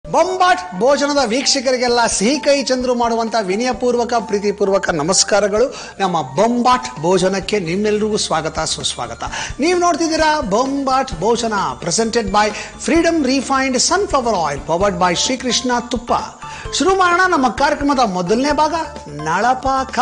ಬೊಂಬಾಟ್ ಭೋಜನದ ವೀಕ್ಷಕರಿಗೆಲ್ಲ ಸಿಹಿ ಕೈ ಚಂದ್ರು ಮಾಡುವಂತ ವಿನಯಪೂರ್ವಕ ಪ್ರೀತಿಪೂರ್ವಕ ನಮಸ್ಕಾರಗಳು ನಮ್ಮ ಬೊಂಬಾಟ್ ಭೋಜನಕ್ಕೆ ನಿಮ್ಮೆಲ್ಲರಿಗೂ ಸ್ವಾಗತ ಸುಸ್ವಾಗತ ನೀವು ನೋಡ್ತಿದ್ದೀರಾ Bombat Bhojana presented by Freedom refined sunflower oil powered by Srikrishna ತುಪ್ಪ ಶುರು ಮಾಡೋಣ ನಮ್ಮ ಕಾರ್ಯಕ್ರಮದ ಮೊದಲನೇ ಭಾಗ ನಳಪಾಕ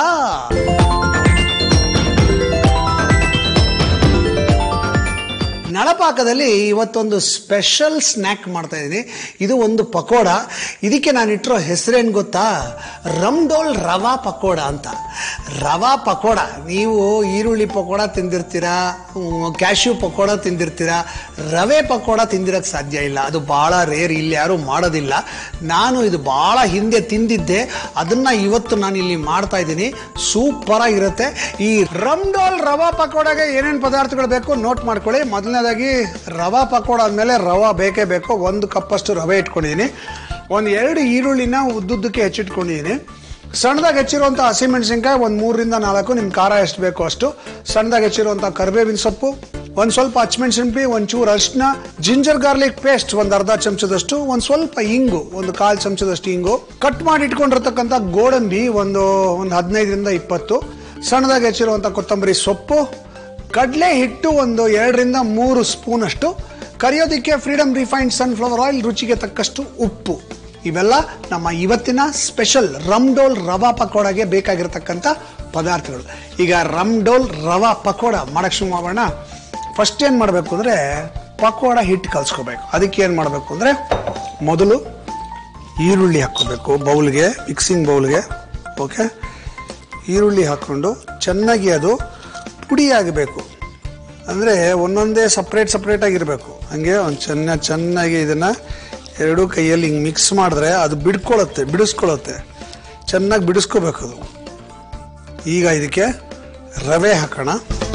ನಳಪಾಕದಲ್ಲಿ ಇವತ್ತೊಂದು ಸ್ಪೆಷಲ್ ಸ್ನ್ಯಾಕ್ ಮಾಡ್ತಾ ಇದ್ದೀನಿ ಇದು ಒಂದು ಪಕೋಡ ಇದಕ್ಕೆ ನಾನು ಇಟ್ಟಿರೋ ಹೆಸರೇನು ಗೊತ್ತಾ ರಮ್ಡೋಲ್ ರವಾ ಪಕೋಡ ಅಂತ ರವಾ ಪಕೋಡ ನೀವು ಈರುಳ್ಳಿ ಪಕೋಡ ತಿಂದಿರ್ತೀರಾ ಕ್ಯಾಶ್ಯೂ ಪಕೋಡ ತಿಂದಿರ್ತೀರಾ ರವೆ ಪಕೋಡ ತಿಂದಿರಕ್ಕೆ ಸಾಧ್ಯ ಇಲ್ಲ ಅದು ಭಾಳ ರೇರ್ ಇಲ್ಲಿ ಯಾರೂ ಮಾಡೋದಿಲ್ಲ ನಾನು ಇದು ಭಾಳ ಹಿಂದೆ ತಿಂದಿದ್ದೆ ಅದನ್ನ ಇವತ್ತು ನಾನು ಇಲ್ಲಿ ಮಾಡ್ತಾ ಇದ್ದೀನಿ ಸೂಪರ್ ಆಗಿರುತ್ತೆ ಈ ರಮ್ಡೋಲ್ ರವಾ ಪಕೋಡಾಗೆ ಏನೇನು ಪದಾರ್ಥಗಳು ಬೇಕು ನೋಟ್ ಮಾಡ್ಕೊಳ್ಳಿ ಮೊದಲನೇದಾಗಿ ರವಾ ಪಕೋಡ ಆದಮೇಲೆ ರವಾ ಬೇಕೇ ಬೇಕು ಒಂದು ಕಪ್ಪಷ್ಟು ರವೆ ಇಟ್ಕೊಂಡಿದ್ದೀನಿ ಒಂದು ಎರಡು ಈರುಳ್ಳಿನ ಉದ್ದುದ್ದಕ್ಕೆ ಹೆಚ್ಚಿಟ್ಕೊಂಡಿದ್ದೀನಿ ಸಣ್ಣದಾಗಿ ಹೆಚ್ಚಿರುವಂಥ ಹಸಿಮೆಣಸಿನ್ಕಾಯಿ ಒಂದು ಮೂರರಿಂದ ನಾಲ್ಕು ನಿಮ್ಮ ಖಾರ ಎಷ್ಟು ಬೇಕೋ ಅಷ್ಟು ಸಣ್ಣದಾಗಿ ಹೆಚ್ಚಿರುವಂಥ ಕರಿಬೇವಿನ ಸೊಪ್ಪು ಒಂದು ಸ್ವಲ್ಪ ಹಚ್ಮೆಣಸಿನ್ಕಾಯಿ ಒಂದು ಚೂರು ಅರಿಶಿನ ಜಿಂಜರ್ ಗಾರ್ಲಿಕ್ ಪೇಸ್ಟ್ ಒಂದು ಅರ್ಧ ಚಮಚದಷ್ಟು ಒಂದು ಸ್ವಲ್ಪ ಇಂಗು ಒಂದು ಕಾಲು ಚಮಚದಷ್ಟು ಇಂಗು ಕಟ್ ಮಾಡಿ ಇಟ್ಕೊಂಡಿರ್ತಕ್ಕಂಥ ಗೋಡಂಬಿ ಒಂದು ಒಂದು ಹದಿನೈದರಿಂದ ಇಪ್ಪತ್ತು ಸಣ್ಣದಾಗಿ ಹೆಚ್ಚಿರುವಂಥ ಕೊತ್ತಂಬರಿ ಸೊಪ್ಪು ಕಡಲೆ ಹಿಟ್ಟು ಒಂದು ಎರಡರಿಂದ ಮೂರು ಸ್ಪೂನ್ ಅಷ್ಟು ಕರಿಯೋದಕ್ಕೆ ಫ್ರೀಡಮ್ ರಿಫೈನ್ಡ್ ಸನ್ಫ್ಲವರ್ ಆಯಿಲ್ ರುಚಿಗೆ ತಕ್ಕಷ್ಟು ಉಪ್ಪು ಇವೆಲ್ಲ ನಮ್ಮ ಇವತ್ತಿನ ಸ್ಪೆಷಲ್ ರಮ್ಡೋಲ್ ರವಾ ಪಕೋಡಾಗೆ ಬೇಕಾಗಿರ್ತಕ್ಕಂಥ ಪದಾರ್ಥಗಳು ಈಗ ರಮ್ಡೋಲ್ ರವಾ ಪಕೋಡ ಮಾಡಕ್ಕೆ ಶುರು ಮಾಡೋಣ ಫಸ್ಟ್ ಏನು ಮಾಡಬೇಕು ಅಂದರೆ ಪಕೋಡ ಹಿಟ್ಟು ಕಲಿಸ್ಕೋಬೇಕು ಅದಕ್ಕೆ ಏನು ಮಾಡಬೇಕು ಅಂದರೆ ಮೊದಲು ಈರುಳ್ಳಿ ಹಾಕ್ಕೋಬೇಕು ಬೌಲ್ಗೆ ಮಿಕ್ಸಿಂಗ್ ಬೌಲ್ಗೆ ಓಕೆ ಈರುಳ್ಳಿ ಹಾಕ್ಕೊಂಡು ಚೆನ್ನಾಗಿ ಅದು ಪುಡಿ ಆಗಬೇಕು ಅಂದರೆ ಒಂದೊಂದೇ ಸಪ್ರೇಟ್ ಸಪ್ರೇಟ್ ಆಗಿರಬೇಕು ಹಂಗೆ ಒಂದು ಚೆನ್ನ ಚೆನ್ನಾಗಿ ಇದನ್ನು ಎರಡೂ ಕೈಯಲ್ಲಿ ಹಿಂಗೆ ಮಿಕ್ಸ್ ಮಾಡಿದ್ರೆ ಅದು ಬಿಡ್ಕೊಳ್ಳುತ್ತೆ ಬಿಡಿಸ್ಕೊಳ್ಳುತ್ತೆ ಚೆನ್ನಾಗಿ ಬಿಡಿಸ್ಕೋಬೇಕು ಅದು ಈಗ ಇದಕ್ಕೆ ರವೆ ಹಾಕೋಣ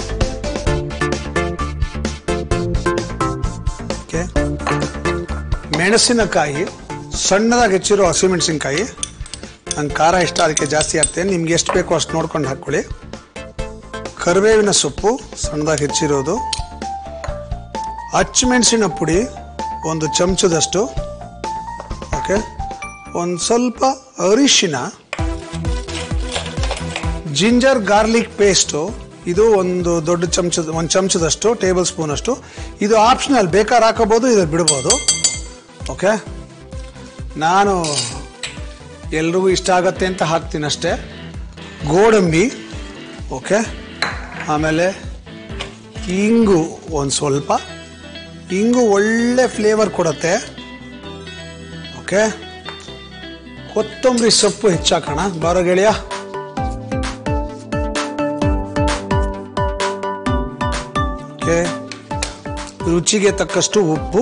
ಓಕೆ ಮೆಣಸಿನಕಾಯಿ ಸಣ್ಣದಾಗಿ ಹೆಚ್ಚಿರೋ ಹಸಿಮೆಣಸಿನಕಾಯಿ ನಂಗೆ ಖಾರ ಇಷ್ಟ ಅದಕ್ಕೆ ಜಾಸ್ತಿ ಹಾಕ್ತೇನೆ ನಿಮ್ಗೆ ಎಷ್ಟು ಬೇಕೋ ಅಷ್ಟು ನೋಡ್ಕೊಂಡು ಹಾಕ್ಕೊಳ್ಳಿ ಕರಿಬೇವಿನ ಸೊಪ್ಪು ಸಣ್ಣದಾಗಿ ಹೆಚ್ಚಿರೋದು ಹಚ್ಮೆಣಸಿನ ಪುಡಿ ಒಂದು ಚಮಚದಷ್ಟು ಓಕೆ ಒಂದು ಸ್ವಲ್ಪ ಅರಿಶಿನ ಜಿಂಜರ್ ಗಾರ್ಲಿಕ್ ಪೇಸ್ಟು ಇದು ಒಂದು ದೊಡ್ಡ ಚಮಚದ ಒಂದು ಚಮಚದಷ್ಟು ಟೇಬಲ್ ಸ್ಪೂನ್ ಅಷ್ಟು ಇದು ಆಪ್ಷನಲ್ ಬೇಕಾದ್ರೆ ಹಾಕೋಬೋದು ಇದು ಬಿಡ್ಬೋದು ಓಕೆ ನಾನು ಎಲ್ರಿಗೂ ಇಷ್ಟ ಆಗತ್ತೆ ಅಂತ ಹಾಕ್ತೀನಿ ಅಷ್ಟೇ ಗೋಡಂಬಿ ಓಕೆ ಆಮೇಲೆ ಇಂಗು ಒಂದು ಸ್ವಲ್ಪ ಇಂಗು ಒಳ್ಳೆ ಫ್ಲೇವರ್ ಕೊಡುತ್ತೆ ಓಕೆ ಕೊತ್ತಂಬರಿ ಸೊಪ್ಪು ಹೆಚ್ಚಾಕೋಣ ಬಾರೋ ಗೆಳೆಯ ಓಕೆ ರುಚಿಗೆ ತಕ್ಕಷ್ಟು ಉಪ್ಪು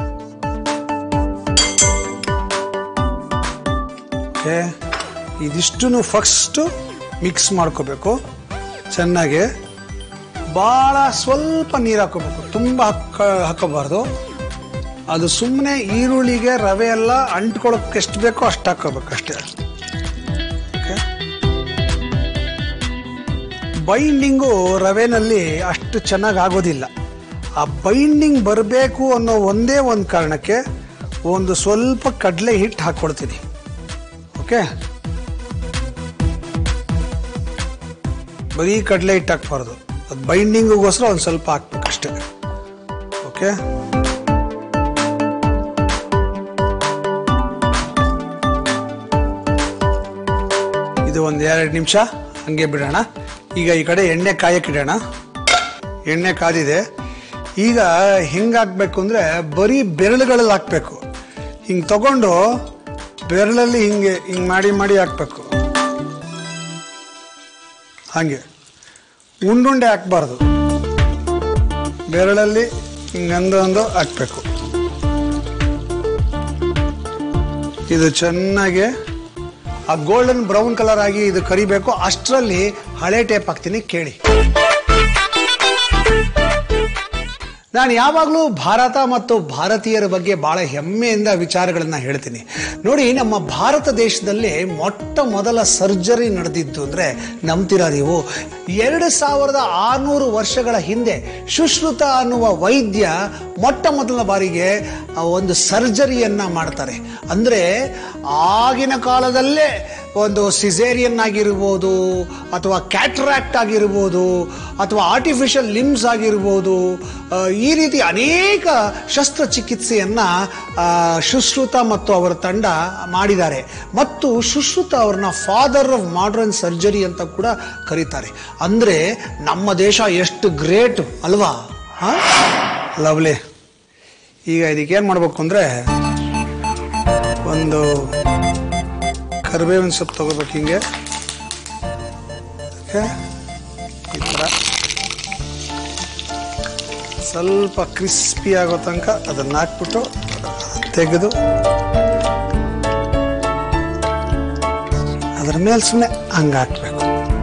ಓಕೆ ಇದಿಷ್ಟು ಫಸ್ಟು ಮಿಕ್ಸ್ ಮಾಡ್ಕೋಬೇಕು ಚೆನ್ನಾಗಿ ಭಾಳ ಸ್ವಲ್ಪ ನೀರು ಹಾಕೋಬೇಕು ತುಂಬ ಹಾಕ ಹಾಕೋಬಾರ್ದು ಅದು ಸುಮ್ಮನೆ ಈರುಳ್ಳಿಗೆ ರವೆ ಎಲ್ಲ ಅಂಟ್ಕೊಳ್ಳೋಕೆ ಎಷ್ಟು ಬೇಕೋ ಅಷ್ಟು ಹಾಕೋಬೇಕು ಅಷ್ಟೇ ಓಕೆ ಬೈಂಡಿಂಗು ರವೆನಲ್ಲಿ ಅಷ್ಟು ಚೆನ್ನಾಗಿ ಆಗೋದಿಲ್ಲ ಆ ಬೈಂಡಿಂಗ್ ಬರಬೇಕು ಅನ್ನೋ ಒಂದೇ ಒಂದು ಕಾರಣಕ್ಕೆ ಒಂದು ಸ್ವಲ್ಪ ಕಡಲೆ ಹಿಟ್ಟು ಹಾಕ್ಕೊಡ್ತೀನಿ ಓಕೆ ಬರೀ ಕಡಲೆ ಹಿಟ್ಟು ಹಾಕ್ಬಾರ್ದು ಅದು ಬೈಂಡಿಂಗಿಗೋಸ್ಕರ ಒಂದು ಸ್ವಲ್ಪ ಹಾಕ್ಬೇಕಷ್ಟೇ ಓಕೆ ಇದು ಒಂದು ಎರಡು ನಿಮಿಷ ಹಂಗೆ ಬಿಡೋಣ ಈಗ ಈ ಕಡೆ ಎಣ್ಣೆ ಕಾಯಕ್ಕಿಡೋಣ ಎಣ್ಣೆ ಕಾದಿದೆ ಈಗ ಹೆಂಗೆ ಹಾಕ್ಬೇಕು ಅಂದರೆ ಬರೀ ಬೆರಳುಗಳಲ್ಲಿ ಹಾಕ್ಬೇಕು ಹಿಂಗೆ ತಗೊಂಡು ಬೆರಳಲ್ಲಿ ಹಿಂಗೆ ಹಿಂಗೆ ಮಾಡಿ ಮಾಡಿ ಹಾಕ್ಬೇಕು ಹಾಗೆ ಉಂಡುಂಡೆ ಹಾಕ್ಬಾರ್ದು ಬೆರಳಲ್ಲಿ ಹಿಂಗಂದು ಒಂದು ಹಾಕ್ಬೇಕು ಇದು ಚೆನ್ನಾಗಿ ಆ ಗೋಲ್ಡನ್ ಬ್ರೌನ್ ಕಲರ್ ಆಗಿ ಇದು ಕರಿಬೇಕು ಅಷ್ಟರಲ್ಲಿ ಹಳೆ ಟೇಪ್ ಹಾಕ್ತೀನಿ ಕೇಳಿ ನಾನು ಯಾವಾಗಲೂ ಭಾರತ ಮತ್ತು ಭಾರತೀಯರ ಬಗ್ಗೆ ಬಹಳ ಹೆಮ್ಮೆಯಿಂದ ವಿಚಾರಗಳನ್ನ ಹೇಳ್ತೀನಿ ನೋಡಿ ನಮ್ಮ ಭಾರತ ದೇಶದಲ್ಲಿ ಮೊಟ್ಟ ಮೊದಲ ಸರ್ಜರಿ ನಡೆದಿದ್ದು ಅಂದ್ರೆ ನಂಬ್ತೀರಾ ನೀವು ಎರಡು ಸಾವಿರದ ಆರುನೂರು ವರ್ಷಗಳ ಹಿಂದೆ ಸುಶ್ರುತ ಅನ್ನುವ ವೈದ್ಯ ಮೊಟ್ಟ ಮೊದಲ ಬಾರಿಗೆ ಆ ಒಂದು ಸರ್ಜರಿಯನ್ನ ಮಾಡ್ತಾರೆ ಅಂದ್ರೆ ಆಗಿನ ಕಾಲದಲ್ಲೇ ಒಂದು ಸಿಸೇರಿಯನ್ ಆಗಿರ್ಬೋದು ಅಥವಾ ಕ್ಯಾಟ್ರಾಕ್ಟ್ ಆಗಿರ್ಬೋದು ಅಥವಾ ಆರ್ಟಿಫಿಷಿಯಲ್ ಲಿಮ್ಸ್ ಆಗಿರ್ಬೋದು ಆ, ಈ ರೀತಿ ಅನೇಕ ಶಸ್ತ್ರಚಿಕಿತ್ಸೆಯನ್ನ ಆ, ಸುಶ್ರುತ ಮತ್ತು ಅವರ ತಂಡ ಮಾಡಿದ್ದಾರೆ ಮತ್ತು ಸುಶ್ರುತ ಅವ್ರನ್ನ ಫಾದರ್ ಆಫ್ ಮಾಡರ್ನ್ ಸರ್ಜರಿ ಅಂತ ಕೂಡ ಕರೀತಾರೆ ಅಂದ್ರೆ ನಮ್ಮ ದೇಶ ಎಷ್ಟು ಗ್ರೇಟ್ ಅಲ್ವಾ ಲವ್ಲಿ ಈಗ ಇದಕ್ಕೆ ಏನು ಮಾಡ್ಬೇಕು ಅಂದ್ರೆ ಒಂದು ಕರಿಬೇವಿನ ಸೊಪ್ಪು ತಗೋಬೇಕು ಹಿಂಗೆ ಓಕೆ ಈ ಥರ ಸ್ವಲ್ಪ ಕ್ರಿಸ್ಪಿ ಆಗೋ ತನಕ ಅದನ್ನ ಹಾಕ್ಬಿಟ್ಟು ತೆಗೆದು ಅದ್ರ ಮೇಲೆ ಸುಮ್ಮನೆ ಹಂಗೆ ಹಾಕ್ಬೇಕು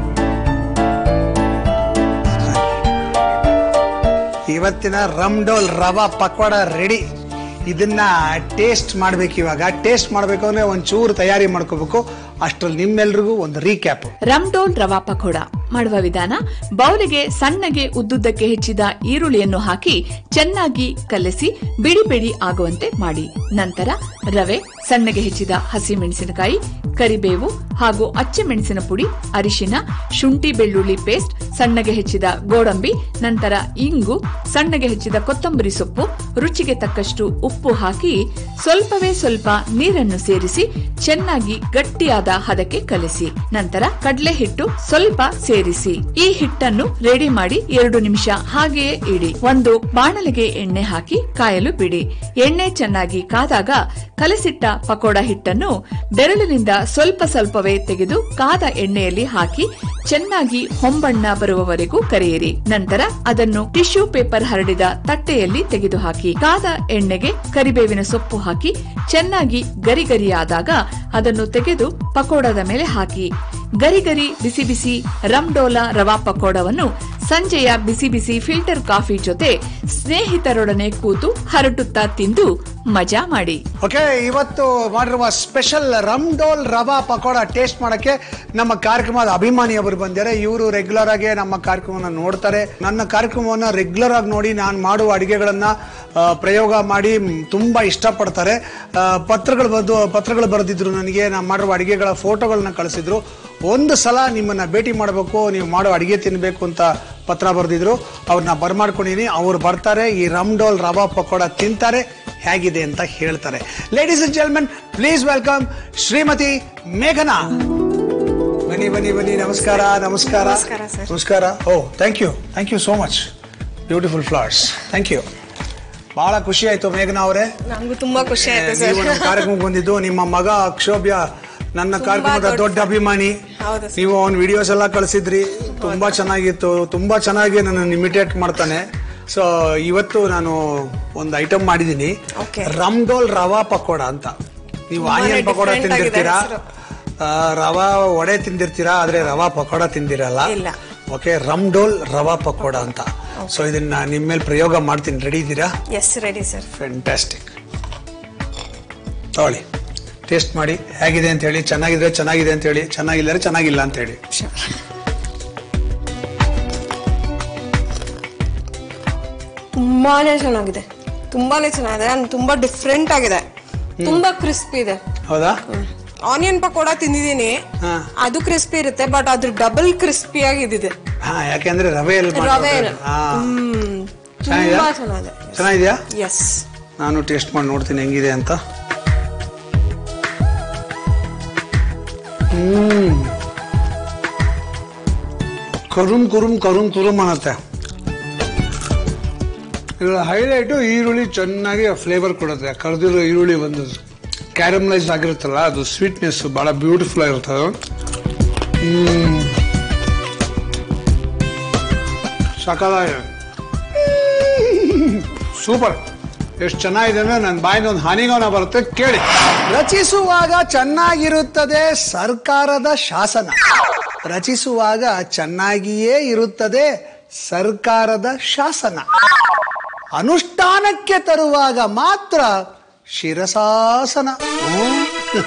ಇವತ್ತಿನ ರಮ್ಡೋಲ್ ರವಾ ಪಕೋಡ ರೆಡಿ ಇದನ್ನ ಟೇಸ್ಟ್ ಮಾಡ್ಬೇಕು ಇವಾಗ ಟೇಸ್ಟ್ ಮಾಡ್ಬೇಕು ಅಂದ್ರೆ ಒಂಚೂರು ತಯಾರಿ ಮಾಡ್ಕೋಬೇಕು ಅಷ್ಟ್ರಲ್ಲಿ ನಿಮ್ಮೆಲ್ರಿಗೂ ಒಂದು ರೀಕ್ಯಾಪ್ ರಮ್ಡೋಲ್ ರವಾ ಪಕೋಡ ಮಾಡುವ ವಿಧಾನ ಬೌಲಿಗೆ ಸಣ್ಣಗೆ ಉದ್ದುದ್ದಕ್ಕೆ ಹೆಚ್ಚಿದ ಈರುಳ್ಳಿಯನ್ನು ಹಾಕಿ ಚೆನ್ನಾಗಿ ಕಲಸಿ ಬಿಡಿ ಬಿಡಿ ಆಗುವಂತೆ ಮಾಡಿ ನಂತರ ರವೆ ಸಣ್ಣಗೆ ಹೆಚ್ಚಿದ ಹಸಿ ಮೆಣಸಿನಕಾಯಿ ಕರಿಬೇವು ಹಾಗೂ ಅಚ್ಚಮೆಣಸಿನ ಪುಡಿ ಅರಿಶಿನ ಶುಂಠಿ ಬೆಳ್ಳುಳ್ಳಿ ಪೇಸ್ಟ್ ಸಣ್ಣಗೆ ಹೆಚ್ಚಿದ ಗೋಡಂಬಿ ನಂತರ ಇಂಗು ಸಣ್ಣಗೆ ಹೆಚ್ಚಿದ ಕೊತ್ತಂಬರಿ ಸೊಪ್ಪು ರುಚಿಗೆ ತಕ್ಕಷ್ಟು ಉಪ್ಪು ಹಾಕಿ ಸ್ವಲ್ಪವೇ ಸ್ವಲ್ಪ ನೀರನ್ನು ಸೇರಿಸಿ ಚೆನ್ನಾಗಿ ಗಟ್ಟಿಯಾದ ಹದಕ್ಕೆ ಕಲಿಸಿ ನಂತರ ಕಡಲೆ ಹಿಟ್ಟು ಸ್ವಲ್ಪ ಸೇರಿಸಿ ಈ ಹಿಟ್ಟನ್ನು ರೆಡಿ ಮಾಡಿ ಎರಡು ನಿಮಿಷ ಹಾಗೆಯೇ ಇಡಿ ಒಂದು ಬಾಣಲೆಗೆ ಎಣ್ಣೆ ಹಾಕಿ ಕಾಯಲು ಬಿಡಿ ಎಣ್ಣೆ ಚೆನ್ನಾಗಿ ಕಾದಾಗ ಕಲಸಿಟ್ಟ ಪಕೋಡ ಹಿಟ್ಟನ್ನು ಬೆರಳಿನಿಂದ ಸ್ವಲ್ಪ ಸ್ವಲ್ಪವೇ ತೆಗೆದು ಕಾದ ಎಣ್ಣೆಯಲ್ಲಿ ಹಾಕಿ ಚೆನ್ನಾಗಿ ಹೊಂಬಣ್ಣ ಬರುವವರೆಗೂ ಕರೆಯಿರಿ ನಂತರ ಅದನ್ನು ಟಿಶ್ಯೂ ಪೇಪರ್ ಹರಡಿದ ತಟ್ಟೆಯಲ್ಲಿ ತೆಗೆದುಹಾಕಿ ಕಾದ ಎಣ್ಣೆಗೆ ಕರಿಬೇವಿನ ಸೊಪ್ಪು ಹಾಕಿ ಚೆನ್ನಾಗಿ ಗರಿಗರಿಯಾದಾಗ ಅದನ್ನು ತೆಗೆದು ಪಕೋಡದ ಮೇಲೆ ಹಾಕಿ ಗರಿ ಗರಿ ಬಿಸಿ ಬಿಸಿ ರಮ್ಡೋಲಾ ರವಾ ಪಕೋಡವನ್ನು ಸಂಜೆಯ ಬಿಸಿ ಬಿಸಿ ಫಿಲ್ಟರ್ ಕಾಫಿ ಜೊತೆ ಸ್ನೇಹಿತರೊಡನೆ ಕೂತು ಹರಟುತ್ತಾ ತಿಂದು ಮಜಾ ಮಾಡಿ ಓಕೆ ಇವತ್ತು ಮಾಡಿರುವ ಸ್ಪೆಷಲ್ ರಮ್ಡೋಲ್ ರವಾ ಪಕೋಡ ಟೇಸ್ಟ್ ಮಾಡಕ್ಕೆ ನಮ್ಮ ಕಾರ್ಯಕ್ರಮದ ಅಭಿಮಾನಿ ಅವರು ಬಂದಿದ್ದಾರೆ ಇವರು ರೆಗ್ಯುಲರ್ ಆಗಿ ನಮ್ಮ ಕಾರ್ಯಕ್ರಮವನ್ನು ನೋಡ್ತಾರೆ ನನ್ನ ಕಾರ್ಯಕ್ರಮವನ್ನು ರೆಗ್ಯುಲರ್ ಆಗಿ ನೋಡಿ ನಾನು ಮಾಡುವ ಅಡಿಗೆಗಳನ್ನ ಆ, ಪ್ರಯೋಗ ಮಾಡಿ ಮ್, ತುಂಬಾ ಇಷ್ಟಪಡ್ತಾರೆ ಆ, ಪತ್ರಗಳು ಬಂದು ಪತ್ರಗಳು ಬರೆದಿದ್ರು ನನಗೆ ನಾನು ಮಾಡಿರುವ ಅಡಿಗೆಗಳ ಫೋಟೋಗಳನ್ನ ಕಳಿಸಿದ್ರು ಒಂದು ಸಲ ನಿಮ್ಮನ್ನ ಭೇಟಿ ಮಾಡಬೇಕು ನೀವು ಮಾಡೋ ಅಡಿಗೆ ತಿನ್ನಬೇಕು ಅಂತ ಪತ್ರ ಬರೆದಿದ್ರು ಅವ್ರನ್ನ ಬರ್ಮಾಡ್ಕೊಂಡಿನಿ ಅವ್ರು ಬರ್ತಾರೆ ಈ ರಮ್ಡೋಲ್ ರವಾ ಪಕೋಡ ತಿಂತಾರೆ ಹೇಗಿದೆ ಅಂತ ಹೇಳ್ತಾರೆ ladies and gentlemen please welcome Shrimati ಮೇಘನಾ ಬನ್ನಿ ಬನ್ನಿ ಬನ್ನಿ ನಮಸ್ಕಾರ ನಮಸ್ಕಾರ ನಮಸ್ಕಾರ, sir. ನಮಸ್ಕಾರ oh thank you thank you so much beautiful flowers thank you ಬಹಳ ಖುಷಿ ಆಯ್ತು ಮೇಘನಾ ಅವರೇ ನಮಗೂ ತುಂಬಾ ಖುಷಿ ಆಯ್ತು ಸರ್ ನೀವು ನಮ್ಮ ಕಾರ್ಯಕ್ರಮಕ್ಕೆ ಬಂದಿದ್ದು ನಿಮ್ಮ ಮಗ ಅಕ್ಷೋಭ್ಯ ನನ್ನ ಕಾರ್ಯಕ್ರಮದ ದೊಡ್ಡ ದೊಡ್ಡ ಅಭಿಮಾನಿ ಹೌದು sir. ನೀವು ಅವ್ನ ವಿಡಿಯೋಸ್ ಎಲ್ಲ ಕಳಿಸಿದ್ರಿ ತುಂಬಾ ಚೆನ್ನಾಗಿತ್ತು ತುಂಬಾ ಚೆನ್ನಾಗಿ ನನ್ನ ಇಮಿಟೇಟ್ ಮಾಡ್ತಾನೆ ಸೊ ಇವತ್ತು ನಾನು ಒಂದು ಐಟಮ್ ಮಾಡಿದ್ದೀನಿ Okay. ರಮ್ಡೋಲ್ ರವಾ ಪಕೋಡ ಅಂತ ನೀವು ತುಂಬಾನೇ ಆನಿಯನ್ ಪಕೋಡ different ಆಗಿದೆ ತಿಂದಿರ್ತೀರಾ ಹೆಸರು. ಆ, ರವಾ ವಡೆ ತಿಂದಿರ್ತೀರಾ ಆದ್ರೆ ರವಾ ಪಕೋಡ ತಿಂದಿರಲ್ಲ ಇಲ್ಲ. ಓಕೆ ರಮ್ಡೋಲ್ ರವಾ ಪಕೋಡ ಅಂತ ಸೊ ಇದನ್ನ ನಿಮ್ಮ ಮೇಲೆ ಪ್ರಯೋಗ ಮಾಡ್ತೀನಿ ರೆಡಿ ಇದ್ದೀರಾ ಎಸ್ ರೆಡಿ ಸರ್ ಫ್ಯಾಂಟಾಸ್ಟಿಕ್ ತಗೊಳ್ಳಿ ಟೇಸ್ಟ್ ಮಾಡಿ ಹೇಗಿದೆ ಅಂತ ಹೇಳಿ ಚೆನ್ನಾಗಿದ್ರೆ ಚೆನ್ನಾಗಿದೆ ಅಂತ ಹೇಳಿ ಚೆನ್ನಾಗಿಲ್ಲರೆ ಚೆನ್ನಾಗಿಲ್ಲ ಅಂತ ಹೇಳಿ ತುಂಬಾನೇ ಚೆನ್ನಾಗಿದೆ ತುಂಬಾನೇ ಚೆನ್ನಾಗಿದೆ and ತುಂಬಾ ಡಿಫ್ರೆಂಟ್ ಆಗಿದೆ ತುಂಬಾ ಕ್ರಿಸ್ಪಿ ಇದೆ ಹೌದಾ ಆನಿಯನ್ ಪಕೋಡ ತಿಂದಿದ್ದೀನಿ ಹಾ. ಅದು ಕ್ರಿಸ್ಪಿ ಇರುತ್ತೆ ಬಟ್ ಅದ್ರ ಡಬಲ್ ಕ್ರಿಸ್ಪಿ ಆಗಿದ್ದಿದೆ ಹಾ ಯಾಕೆಂದ್ರೆ ರವೆಯಲ್ಲಿ ರವೆ ಹಾ ಹ್ಮ್ ಚೆನ್ನಾಗಿದ್ಯಾ? ತುಂಬಾ ಚೆನ್ನಾಗಿದೆ ಚೆನ್ನಾಗಿದ್ಯಾ ಎಸ್ ನಾನು ಟೇಸ್ಟ್ ಮಾಡಿ ನೋಡ್ತೀನಿ ಹೆಂಗಿದೆ ಅಂತ ಹ್ಮ್ ಕರುಮ್ ಕುರುಮ್ ಕರುಮ್ ಕುರುಮ್ ಅನ್ನತ್ತೆ ಇದರ ಹೈಲೈಟು ಈರುಳ್ಳಿ ಚೆನ್ನಾಗಿ ಫ್ಲೇವರ್ ಕೊಡುತ್ತೆ ಕರೆದಿರೋ ಈರುಳ್ಳಿ ಒಂದು ಕ್ಯಾರಮಲೈಸ್ ಆಗಿರುತ್ತಲ್ಲ ಅದು ಸ್ವೀಟ್ನೆಸ್ ಬಹಳ ಬ್ಯೂಟಿಫುಲ್ ಆಗಿರುತ್ತೆ ಅದು ಹ್ಮ್ ಸಕಾಲಾಗಿ ಸೂಪರ್ ಎಷ್ಟು ಚೆನ್ನಾಗಿದೆ ಅಂದ್ರೆ ನನ್ನ ಬಾಯಿಂದ ಒಂದು ಹಾನಿಗವನ ಬರುತ್ತೆ ಕೇಳಿ ರಚಿಸುವಾಗ ಚೆನ್ನಾಗಿರುತ್ತದೆ ಸರ್ಕಾರದ ಶಾಸನ ರಚಿಸುವಾಗ ಚೆನ್ನಾಗಿಯೇ ಇರುತ್ತದೆ ಸರ್ಕಾರದ ಶಾಸನ ಅನುಷ್ಠಾನಕ್ಕೆ ತರುವಾಗ ಮಾತ್ರ ಶಿರಸಾಸನ ಹ್ಮ್.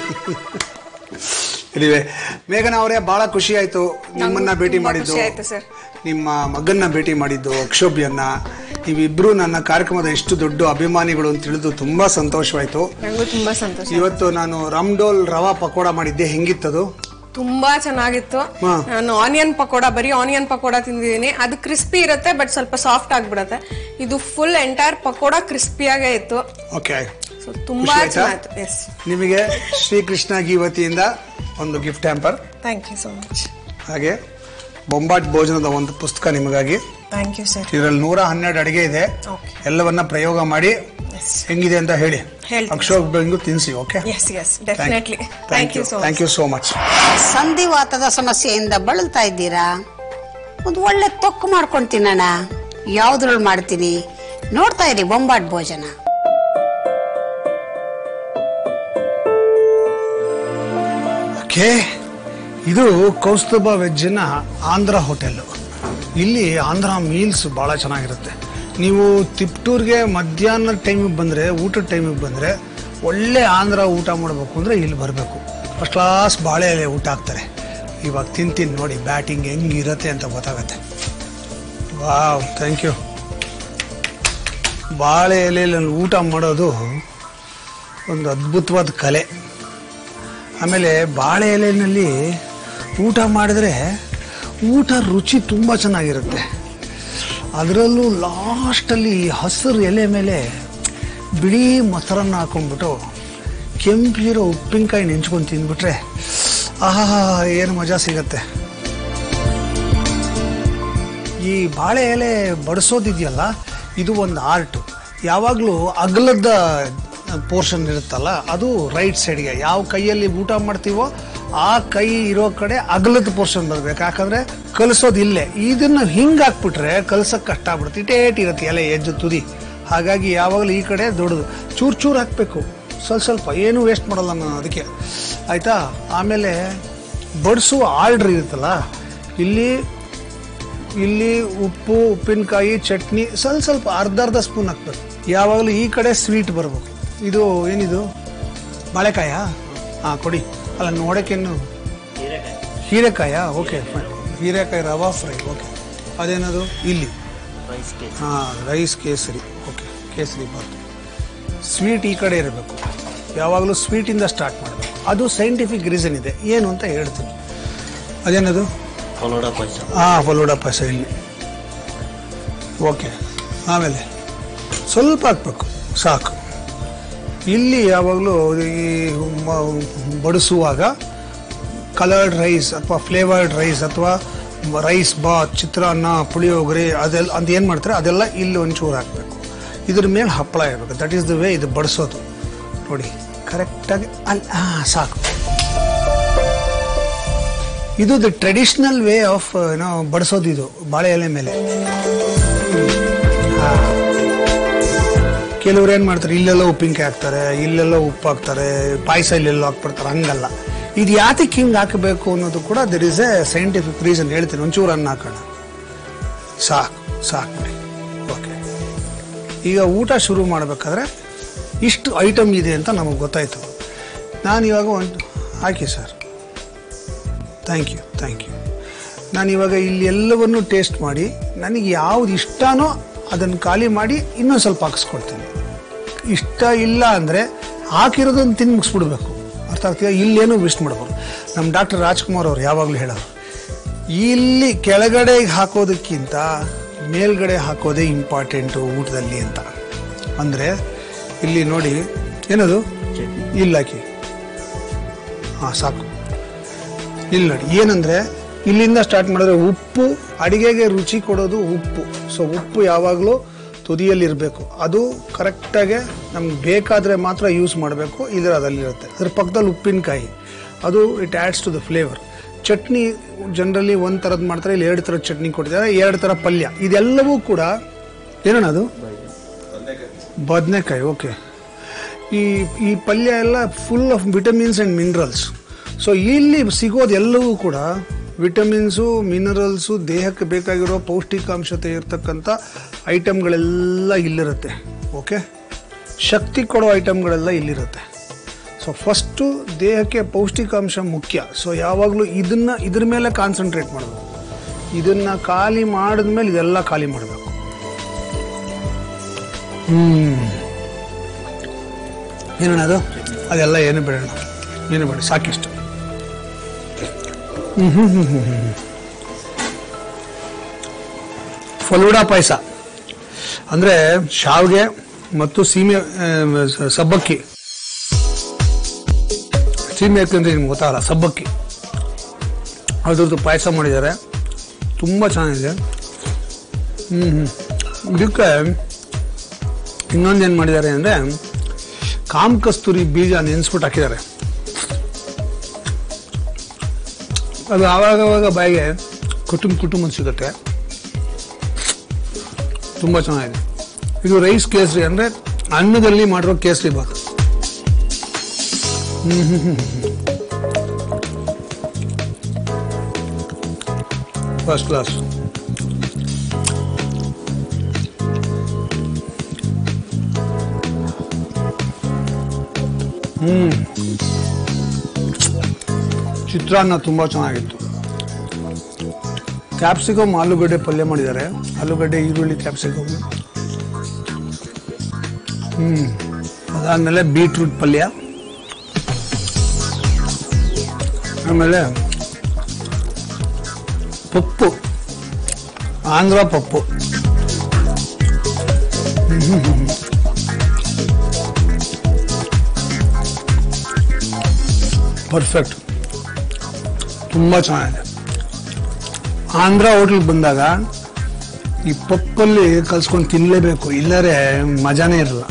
ಇದಿವೆ ಮೇಘನ ಅವರೇ ಬಹಳ ಖುಷಿ ಆಯ್ತು ನಿಮ್ಮನ್ನ ನಂಗೂ ಭೇಟಿ ತುಂಬಾ ಮಾಡಿದ್ದು ಖುಷಿ ಆಯ್ತು ಸರ್. ನಿಮ್ಮ ಮಗನ್ನ ಭೇಟಿ ಮಾಡಿದ್ದು ಅಕ್ಷೋಭ್ಯನ್ನ ನೀವಿಬ್ರು ನನ್ನ ಕಾರ್ಯಕ್ರಮದ ಎಷ್ಟು ದೊಡ್ಡ ಅಭಿಮಾನಿಗಳು ಅಂತ ತಿಳಿದು ತುಂಬಾ ಸಂತೋಷವಾಯ್ತು ನಂಗೂ ತುಂಬಾ ಸಂತೋಷ ಇವತ್ತು ನಾನು ರಾಮ್ಡೋಲ್ ರವಾ ಪಕೋಡ ಮಾಡಿದ್ದೆ ಹೆಂಗಿತ್ತದು ತುಂಬಾ ಚೆನ್ನಾಗಿತ್ತು ಹಾ. ನಾನು ಆನಿಯನ್ ಪಕೋಡ ಬರೀ ಆನಿಯನ್ ಪಕೋಡ ತಿಂದಿದ್ದೀನಿ ಅದು ಕ್ರಿಸ್ಪಿ ಇರುತ್ತೆ ಬಟ್ ಸ್ವಲ್ಪ ಸಾಫ್ಟ್ ಆಗ್ಬಿಡತ್ತೆ ಇದು ಫುಲ್ ಎಂಟೈರ್ ಪಕೋಡ ಕ್ರಿಸ್ಪಿಯಾಗೇ ಇತ್ತು ಓಕೆ ಸೊ ತುಂಬಾ ಖುಷಿ ಆಯ್ತಾ? ಚೆನ್ನಾಗಿತ್ತು ಎಸ್ ನಿಮಗೆ ಶ್ರೀಕೃಷ್ಣ ಗೀ ವತಿಯಿಂದ ಒಂದು gift hamper thank you so much ಹಾಗೆ ಬೊಂಬಾಟ್ ಭೋಜನದ ಒಂದು ಪುಸ್ತಕ ನಿಮಗಾಗಿ ಥ್ಯಾಂಕ್ ಯು ಸರ್ ಇದರಲ್ಲಿ ನೂರ ಹನ್ನೆರಡು ಅಡಿಗೆ ಇದೆ Okay. ಎಲ್ಲವನ್ನ ಪ್ರಯೋಗ ಮಾಡಿ ಎಸ್ ಹೆಂಗಿದೆ ಅಂತ ಹೇಳಿ ಹೇಳ್ತೀನಿ. ಅಕ್ಷೋಭ್ಯಂಗೂ ತಿನ್ಸಿ okay yes yes definitely thank thank you you so thank much you so much ಸಂಧಿವಾತದ ಸಮಸ್ಯೆಯಿಂದ ಬಳಲ್ತಾ ಇದ್ದೀರಾ ಒಂದು ಒಳ್ಳೆ ತೊಕ್ಕು ಮಾಡ್ಕೊಂಡು ತಿನ್ನೋಣ ಯಾವ್ದ್ರಲ್ಲಿ ಮಾಡ್ತೀನಿ ನೋಡ್ತಾ ಇರಿ ಬೊಂಬಾಟ್ ಭೋಜನ ಓಕೆ ಇದು ಕೌಸ್ತುಭ ವೆಜ್ಜಿನ ಆಂಧ್ರ ಹೋಟೆಲ್ಲು ಇಲ್ಲಿ ಆಂಧ್ರ ಮೀಲ್ಸ್ ಭಾಳ ಚೆನ್ನಾಗಿರುತ್ತೆ ನೀವು ತಿಪ್ಟೂರ್ಗೆ ಮಧ್ಯಾಹ್ನ ಟೈಮಿಗೆ ಬಂದರೆ ಊಟದ ಟೈಮಿಗೆ ಬಂದರೆ ಒಳ್ಳೆ ಆಂಧ್ರ ಊಟ ಮಾಡಬೇಕು ಅಂದರೆ ಇಲ್ಲಿ ಬರಬೇಕು ಫಸ್ಟ್ ಕ್ಲಾಸ್ ಬಾಳೆ ಎಲೆ ಊಟ ಹಾಕ್ತಾರೆ ಇವಾಗ ತಿಂತೀನಿ ನೋಡಿ ಬ್ಯಾಟಿಂಗ್ ಹೆಂಗಿರುತ್ತೆ ಅಂತ ಗೊತ್ತಾಗತ್ತೆ ವಾವ್ ಥ್ಯಾಂಕ್ ಯು ಬಾಳೆ ಎಲೆಯಲ್ಲಿ ಊಟ ಮಾಡೋದು ಒಂದು ಅದ್ಭುತವಾದ ಕಲೆ ಆಮೇಲೆ ಬಾಳೆ ಎಲೆಯಲ್ಲಿ ಊಟ ಮಾಡಿದ್ರೆ ಊಟ ರುಚಿ ತುಂಬ ಚೆನ್ನಾಗಿರುತ್ತೆ ಅದರಲ್ಲೂ ಲಾಸ್ಟಲ್ಲಿ ಹಸಿರು ಎಲೆ ಮೇಲೆ ಬಿಳಿ ಮೊಸರನ್ನ ಹಾಕೊಂಡ್ಬಿಟ್ಟು ಕೆಂಪಿರೋ ಉಪ್ಪಿನಕಾಯಿ ನೆಂಚ್ಕೊಂಡು ತಿಂದ್ಬಿಟ್ರೆ ಆಹಾ ಏನು ಮಜಾ ಸಿಗತ್ತೆ ಈ ಬಾಳೆ ಎಲೆ ಬಡಿಸೋದಿದೆಯಲ್ಲ ಇದು ಒಂದು ಆರ್ಟ್ ಯಾವಾಗಲೂ ಅಗಲದ ಪೋರ್ಷನ್ ಇರುತ್ತಲ್ಲ ಅದು ರೈಟ್ ಸೈಡ್ಗೆ ಯಾವ ಕೈಯಲ್ಲಿ ಊಟ ಮಾಡ್ತೀವೋ ಆ ಕೈ ಇರೋ ಕಡೆ ಅಗಲದ ಪೋರ್ಷನ್ ಬರಬೇಕು ಯಾಕಂದ್ರೆ ಕಲಿಸೋದು ಇಲ್ಲೇ ಇದನ್ನ ಹಿಂಗೆ ಹಾಕ್ಬಿಟ್ರೆ ಕಲ್ಸಕ್ಕೆ ಕಷ್ಟ ಆಗ್ಬಿಡುತ್ತೆ ಇಟೇಟ್ ಇರುತ್ತೆ ಎಲೆ ಎಜ್ಜು ತುದಿ ಹಾಗಾಗಿ ಯಾವಾಗಲೂ ಈ ಕಡೆ ದೊಡ್ಡದು ಚೂರು ಚೂರು ಹಾಕಬೇಕು ಸ್ವಲ್ಪ ಸ್ವಲ್ಪ ಏನು ವೇಸ್ಟ್ ಮಾಡಲ್ಲ ನಾನು ಅದಕ್ಕೆ ಆಯಿತಾ ಆಮೇಲೆ ಬಡಿಸುವ ಆರ್ಡ್ರ್ ಇರುತ್ತಲ್ಲ ಇಲ್ಲಿ ಇಲ್ಲಿ ಉಪ್ಪು ಉಪ್ಪಿನಕಾಯಿ ಚಟ್ನಿ ಸ್ವಲ್ಪ ಸ್ವಲ್ಪ ಅರ್ಧ ಅರ್ಧ ಸ್ಪೂನ್ ಹಾಕ್ಬೇಕು ಯಾವಾಗಲೂ ಈ ಕಡೆ ಸ್ವೀಟ್ ಬರಬೇಕು ಇದು ಏನಿದು ಬಾಳೆಕಾಯ ಹಾಂ ಕೊಡಿ ಅಲ್ಲ ನೋಡೋಕ್ಕೇನು ಹೀರೆಕಾಯ ಓಕೆ ಹೀರೆಕಾಯಿ ರವಾ ಫ್ರೈ ಓಕೆ ಅದೇನದು ಇಲ್ಲಿ ಹಾಂ ರೈಸ್ ಕೇಸರಿ ಓಕೆ ಕೇಸರಿ ಬಾತು ಸ್ವೀಟ್ ಈ ಕಡೆ ಇರಬೇಕು ಯಾವಾಗಲೂ ಸ್ವೀಟಿಂದ ಸ್ಟಾರ್ಟ್ ಮಾಡಬೇಕು ಅದು ಸೈಂಟಿಫಿಕ್ ರೀಸನ್ ಇದೆ ಏನು ಅಂತ ಹೇಳ್ತೀನಿ ಅದೇನದು ಫಲೋಡ ಪಾಯಸ ಹಾಂ ಫಲೂಡ ಪಾಯಸ ಇಲ್ಲಿ ಓಕೆ ಆಮೇಲೆ ಸ್ವಲ್ಪ ಹಾಕ್ಬೇಕು ಸಾಕು ಇಲ್ಲಿ ಯಾವಾಗಲೂ ಈ ಮ- ಬಡಿಸುವಾಗ ಕಲರ್ಡ್ ರೈಸ್ ಅಥವಾ ಫ್ಲೇವರ್ಡ್ ರೈಸ್ ಅಥವಾ ರೈಸ್ ಬಾತ್ ಚಿತ್ರಾನ್ನ ಪುಳಿಯೋಗರೆ ಅದೆಲ್ಲ ಅದು ಏನು ಮಾಡ್ತಾರೆ ಅದೆಲ್ಲ ಇಲ್ಲಿ ಒಂಚೂರು ಹಾಕಬೇಕು ಇದ್ರ ಮೇಲೆ ಹಪ್ಪಳ ಇರಬೇಕು ದಟ್ ಈಸ್ ದ ವೇ ಇದು ಬಡಿಸೋದು ನೋಡಿ ಕರೆಕ್ಟಾಗಿ ಅಲ್ಲಿ ಹಾಂ ಸಾಕು ಇದು ದ ಟ್ರೆಡಿಷನಲ್ ವೇ ಆಫ್ ಏನೋ ಬಡಿಸೋದು ಇದು ಬಾಳೆ ಎಲೆ ಮೇಲೆ ಹಾ. ಕೆಲವ್ರು ಏನು ಮಾಡ್ತಾರೆ ಇಲ್ಲೆಲ್ಲ ಉಪ್ಪಿನಕಾಯಿ ಹಾಕ್ತಾರೆ ಇಲ್ಲೆಲ್ಲ ಉಪ್ಪು ಹಾಕ್ತಾರೆ ಪಾಯಸ ಇಲ್ಲೆಲ್ಲ ಹಾಕ್ಬಿಡ್ತಾರೆ ಹಂಗಲ್ಲ ಇದು ಯಾತಕ್ಕೆ ಹಿಂಗೆ ಹಾಕಬೇಕು ಅನ್ನೋದು ಕೂಡ there is a scientific reason ಹೇಳ್ತೀನಿ ಒಂಚೂರು ಅನ್ನ ಹಾಕೋಣ ಸಾಕು ಸಾಕು ಬಿಡಿ ಓಕೆ ಈಗ ಊಟ ಶುರು ಮಾಡಬೇಕಾದ್ರೆ ಇಷ್ಟು ಐಟಮ್ ಇದೆ ಅಂತ ನಮಗೆ ಗೊತ್ತಾಯ್ತು ನಾನು ಇವಾಗ ಒಂದು ಹಾಕಿ sir thank you thank you ನಾನು ಇವಾಗ ಇಲ್ಲಿ ಎಲ್ಲವನ್ನು ಟೇಸ್ಟ್ ಮಾಡಿ ನನಗೆ ಯಾವ್ದು ಇಷ್ಟನೋ ಅದನ್ನು ಖಾಲಿ ಮಾಡಿ ಇನ್ನೊಂದು ಸ್ವಲ್ಪ ಹಾಕಿಸ್ಕೊಡ್ತೀನಿ ಇಷ್ಟ ಇಲ್ಲ ಅಂದರೆ ಹಾಕಿರೋದನ್ನು ತಿಂದು ಮುಗಿಸ್ಬಿಡ್ಬೇಕು ಅರ್ಥ ಆಗ್ತಿದೆ ಇಲ್ಲೇನು ವೇಸ್ಟ್ ಮಾಡಬಾರ್ದು ನಮ್ಮ ಡಾಕ್ಟರ್ ರಾಜ್ಕುಮಾರ್ ಅವ್ರು ಯಾವಾಗಲೂ ಹೇಳೋರು ಇಲ್ಲಿ ಕೆಳಗಡೆ ಹಾಕೋದಕ್ಕಿಂತ ಮೇಲ್ಗಡೆ ಹಾಕೋದೇ ಇಂಪಾರ್ಟೆಂಟು ಊಟದಲ್ಲಿ ಅಂತ ಅಂದರೆ ಇಲ್ಲಿ ನೋಡಿ ಏನದು ಇಲ್ಲಿ ಹಾಕಿ ಹಾಂ ಸಾಕು ಇಲ್ಲಿ ನೋಡಿ ಏನಂದ್ರೆ ಇಲ್ಲಿಂದ ಸ್ಟಾರ್ಟ್ ಮಾಡಿದ್ರೆ ಉಪ್ಪು ಅಡಿಗೆಗೆ ರುಚಿ ಕೊಡೋದು ಉಪ್ಪು ಸೊ ಉಪ್ಪು ಯಾವಾಗಲೂ ತುದಿಯಲ್ಲಿ ಇರಬೇಕು ಅದು ಕರೆಕ್ಟಾಗಿ ನಮ್ಗೆ ಬೇಕಾದರೆ ಮಾತ್ರ ಯೂಸ್ ಮಾಡಬೇಕು ಇದರ ಅದರಲ್ಲಿರುತ್ತೆ ಅದ್ರ ಪಕ್ಕದಲ್ಲಿ ಉಪ್ಪಿನಕಾಯಿ ಅದು it adds to the flavour chutney generally ಒಂದು ಥರದ್ದು ಮಾಡ್ತಾರೆ ಇಲ್ಲಿ ಎರಡು ಥರದ ಚಟ್ನಿ ಕೊಡ್ತಾರೆ ಎರಡು ಥರ ಪಲ್ಯ ಇದೆಲ್ಲವೂ ಕೂಡ ಏನಣ್ಣ ಅದು ಬದನೆಕಾಯಿ ಓಕೆ ಈ ಈ ಪಲ್ಯ ಎಲ್ಲ full of vitamins and minerals so ಇಲ್ಲಿ ಸಿಗೋದು ಎಲ್ಲವೂ ಕೂಡ ವಿಟಮಿನ್ಸು ಮಿನರಲ್ಸು ದೇಹಕ್ಕೆ ಬೇಕಾಗಿರೋ ಪೌಷ್ಟಿಕಾಂಶತೆ ಇರತಕ್ಕಂಥ ಐಟಮ್ಗಳೆಲ್ಲ ಇಲ್ಲಿರುತ್ತೆ ಓಕೆ ಶಕ್ತಿ ಕೊಡೋ ಐಟಮ್ಗಳೆಲ್ಲ ಇಲ್ಲಿರುತ್ತೆ ಸೊ ಫಸ್ಟು ದೇಹಕ್ಕೆ ಪೌಷ್ಟಿಕಾಂಶ ಮುಖ್ಯ ಸೊ ಯಾವಾಗಲೂ ಇದನ್ನ ಇದ್ರ ಮೇಲೆ ಕಾನ್ಸಂಟ್ರೇಟ್ ಮಾಡಬೇಕು ಇದನ್ನ ಖಾಲಿ ಮಾಡಿದ್ಮೇಲೆ ಇದೆಲ್ಲ ಖಾಲಿ ಮಾಡಬೇಕು ಹ್ಮ್ ಏನಣ್ಣ ಅದು ಅದೆಲ್ಲ ಏನು ಬೇಡಣ್ಣ ಏನು ಬೇಡ ಸಾಕಿಷ್ಟು ಫಲೂಡಾ ಪಾಯಸ ಅಂದರೆ ಶಾವಿಗೆ ಮತ್ತು ಸೀಮೆ ಆ, ಸ- ಸಬ್ಬಕ್ಕಿ ಸೀಮೆ ಯಾಕಂದ್ರೆ ನಿಮ್ಗೆ ಗೊತ್ತಾಗಲ್ಲ ಸಬ್ಬಕ್ಕಿ ಅದ್ರದ್ದು ಪಾಯಸ ಮಾಡಿದ್ದಾರೆ ತುಂಬ ಚೆನ್ನಾಗಿದೆ ಹ್ಞೂ ಹ್ಞೂ ಇದಕ್ಕೆ ಇನ್ನೊಂದೇನು ಮಾಡಿದ್ದಾರೆ ಅಂದರೆ ಕಾಮ್ ಕಸ್ತೂರಿ ಬೀಜ ನೆನೆಸ್ಬಿಟ್ಟು ಹಾಕಿದ್ದಾರೆ ಅದು ಆವಾಗ ಆವಾಗ ಬಾಯಿಗೆ ಕುಟುಂಬ ಕುಟುಂಬ ಸಿಗುತ್ತೆ ತುಂಬ ಚೆನ್ನಾಗಿದೆ ಇದು ರೈಸ್ ಕೇಸರಿ ಅಂದರೆ ಅನ್ನದಲ್ಲಿ ಮಾಡಿರೋ kesari bath first class hmm chitranna ತುಂಬ ಚೆನ್ನಾಗಿತ್ತು ಕ್ಯಾಪ್ಸಿಕಮ್ ಆಲೂಗಡ್ಡೆ ಪಲ್ಯ ಮಾಡಿದ್ದಾರೆ ಆಲೂಗಡ್ಡೆ ಈರುಳ್ಳಿ ಕ್ಯಾಪ್ಸಿಕಮ್ ಹ್ಮ್ ಅದಾದ್ಮೇಲೆ ಬೀಟ್ರೂಟ್ ಪಲ್ಯ ಆಮೇಲೆ ಪಪ್ಪು ಆಂಧ್ರ ಪಪ್ಪು ಪರ್ಫೆಕ್ಟ್ ತುಂಬ ಚೆನ್ನಾಗಿದೆ ಆಂಧ್ರ ಹೋಟ್ಲಿಗೆ ಬಂದಾಗ ಈ ಪಪ್ಪಲ್ಲಿ ಕಲ್ಸ್ಕೊಂಡು ತಿನ್ನಲೇಬೇಕು ಇಲ್ಲರೆ ಮಜಾನೇ ಇರಲ್ಲ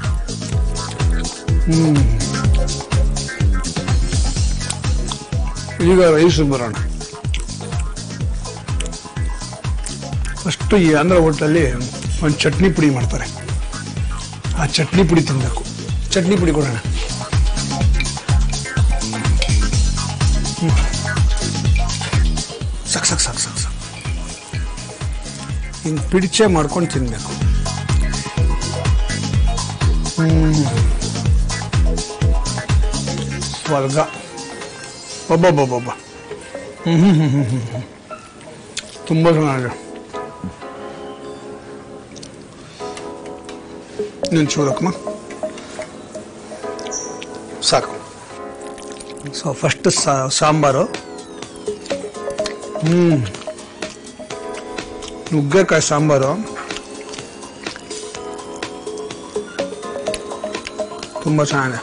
ಹ್ಮ್ ಈಗ ರೈಸ್ ಬರೋಣ ಫಸ್ಟು ಈ ಆಂಧ್ರ ಹೋಟ್ಲಲ್ಲಿ ಒಂದು ಚಟ್ನಿ ಪುಡಿ ಮಾಡ್ತಾರೆ ಆ ಚಟ್ನಿ ಪುಡಿ ತಿನ್ನಬೇಕು ಚಟ್ನಿ ಪುಡಿ ಕೊಡೋಣ ಸಾಕು ಸಾಕು ಸಾಕು ಸಾಕು ಸಾಕು ಹಿಂಗೆ ಪಿಡಿಚೆ ಮಾಡ್ಕೊಂಡು ತಿನ್ನಬೇಕು ಸ್ವರ್ಗ ಒಬ್ಬೊಬ್ಬೊಬ್ಬೊಬ್ಬ ಹ್ಞೂ ಹ್ಞೂ ಹ್ಞೂ ಹ್ಞೂ ಹ್ಞೂ ತುಂಬ ಚೆನ್ನಾಗಿದೆ ನೀನು ಚೂರಕ್ಕಮ್ಮ ಸಾಕು ಸೊ ಫಸ್ಟ್ ಸಾಂಬಾರು ಹ್ಞೂ ನುಗ್ಗೆಕಾಯಿ ಸಾಂಬಾರು ತುಂಬ ಚೆನ್ನಾಗಿದೆ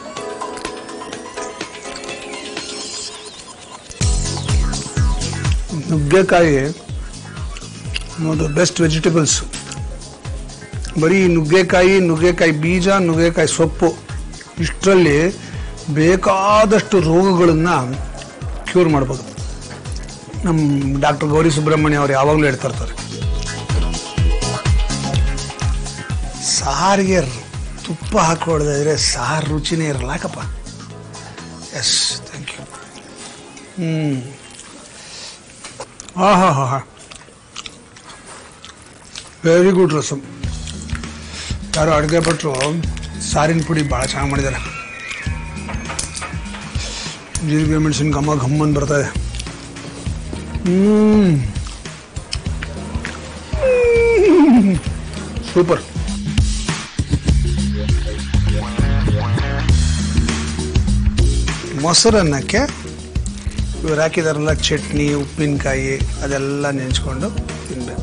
ನುಗ್ಗೆಕಾಯಿ ಒಂದು ಬೆಸ್ಟ್ ವೆಜಿಟೇಬಲ್ಸ್ ಬರೀ ನುಗ್ಗೆಕಾಯಿ ನುಗ್ಗೆಕಾಯಿ ಬೀಜ ನುಗ್ಗೆಕಾಯಿ ಸೊಪ್ಪು ಇಷ್ಟರಲ್ಲಿ ಬೇಕಾದಷ್ಟು ರೋಗಗಳನ್ನು ಕ್ಯೂರ್ ಮಾಡ್ಬೋದು ನಮ್ಮ ಡಾಕ್ಟರ್ ಗೌರಿ ಸುಬ್ರಹ್ಮಣ್ಯ ಅವ್ರು ಯಾವಾಗಲೂ ಹೇಳ್ತಾ ಇರ್ತಾರೆ ಸಾರಿಗೆ ರ್- ತುಪ್ಪ ಹಾಕೊಳ್ದಿದ್ರೆ ಸಾರು ರುಚಿನೇ ಇರಲ್ಲ ಯಾಕಪ್ಪ ಎಸ್ ಥ್ಯಾಂಕ್ ಯು ಹ್ಞೂ ಹಾಂ ಹಾಂ ಹಾಂ ಹಾಂ ವೆರಿ ಗುಡ್ ರಸಮ್ ಯಾರೋ ಅಡುಗೆ ಭಟ್ರು ಸಾರಿನ ಪುಡಿ ಭಾಳ ಚೆನ್ನಾಗಿ ಮಾಡಿದ್ದಾರೆ ಜೀರಿಗೆ ಮೆಣಸಿನ ಘಮ ಘಮ್ಮನ್ ಬರ್ತಾ ಇದೆ ಹ್ಮ್ ಸೂಪರ್ ಮೊಸರನ್ನಕ್ಕೆ ಇವ್ರು ಹಾಕಿದಾರಲ್ಲ ಚಟ್ನಿ ಉಪ್ಪಿನಕಾಯಿ ಅದೆಲ್ಲ ನೆಂಚ್ಕೊಂಡು ತಿನ್ಬೇಕು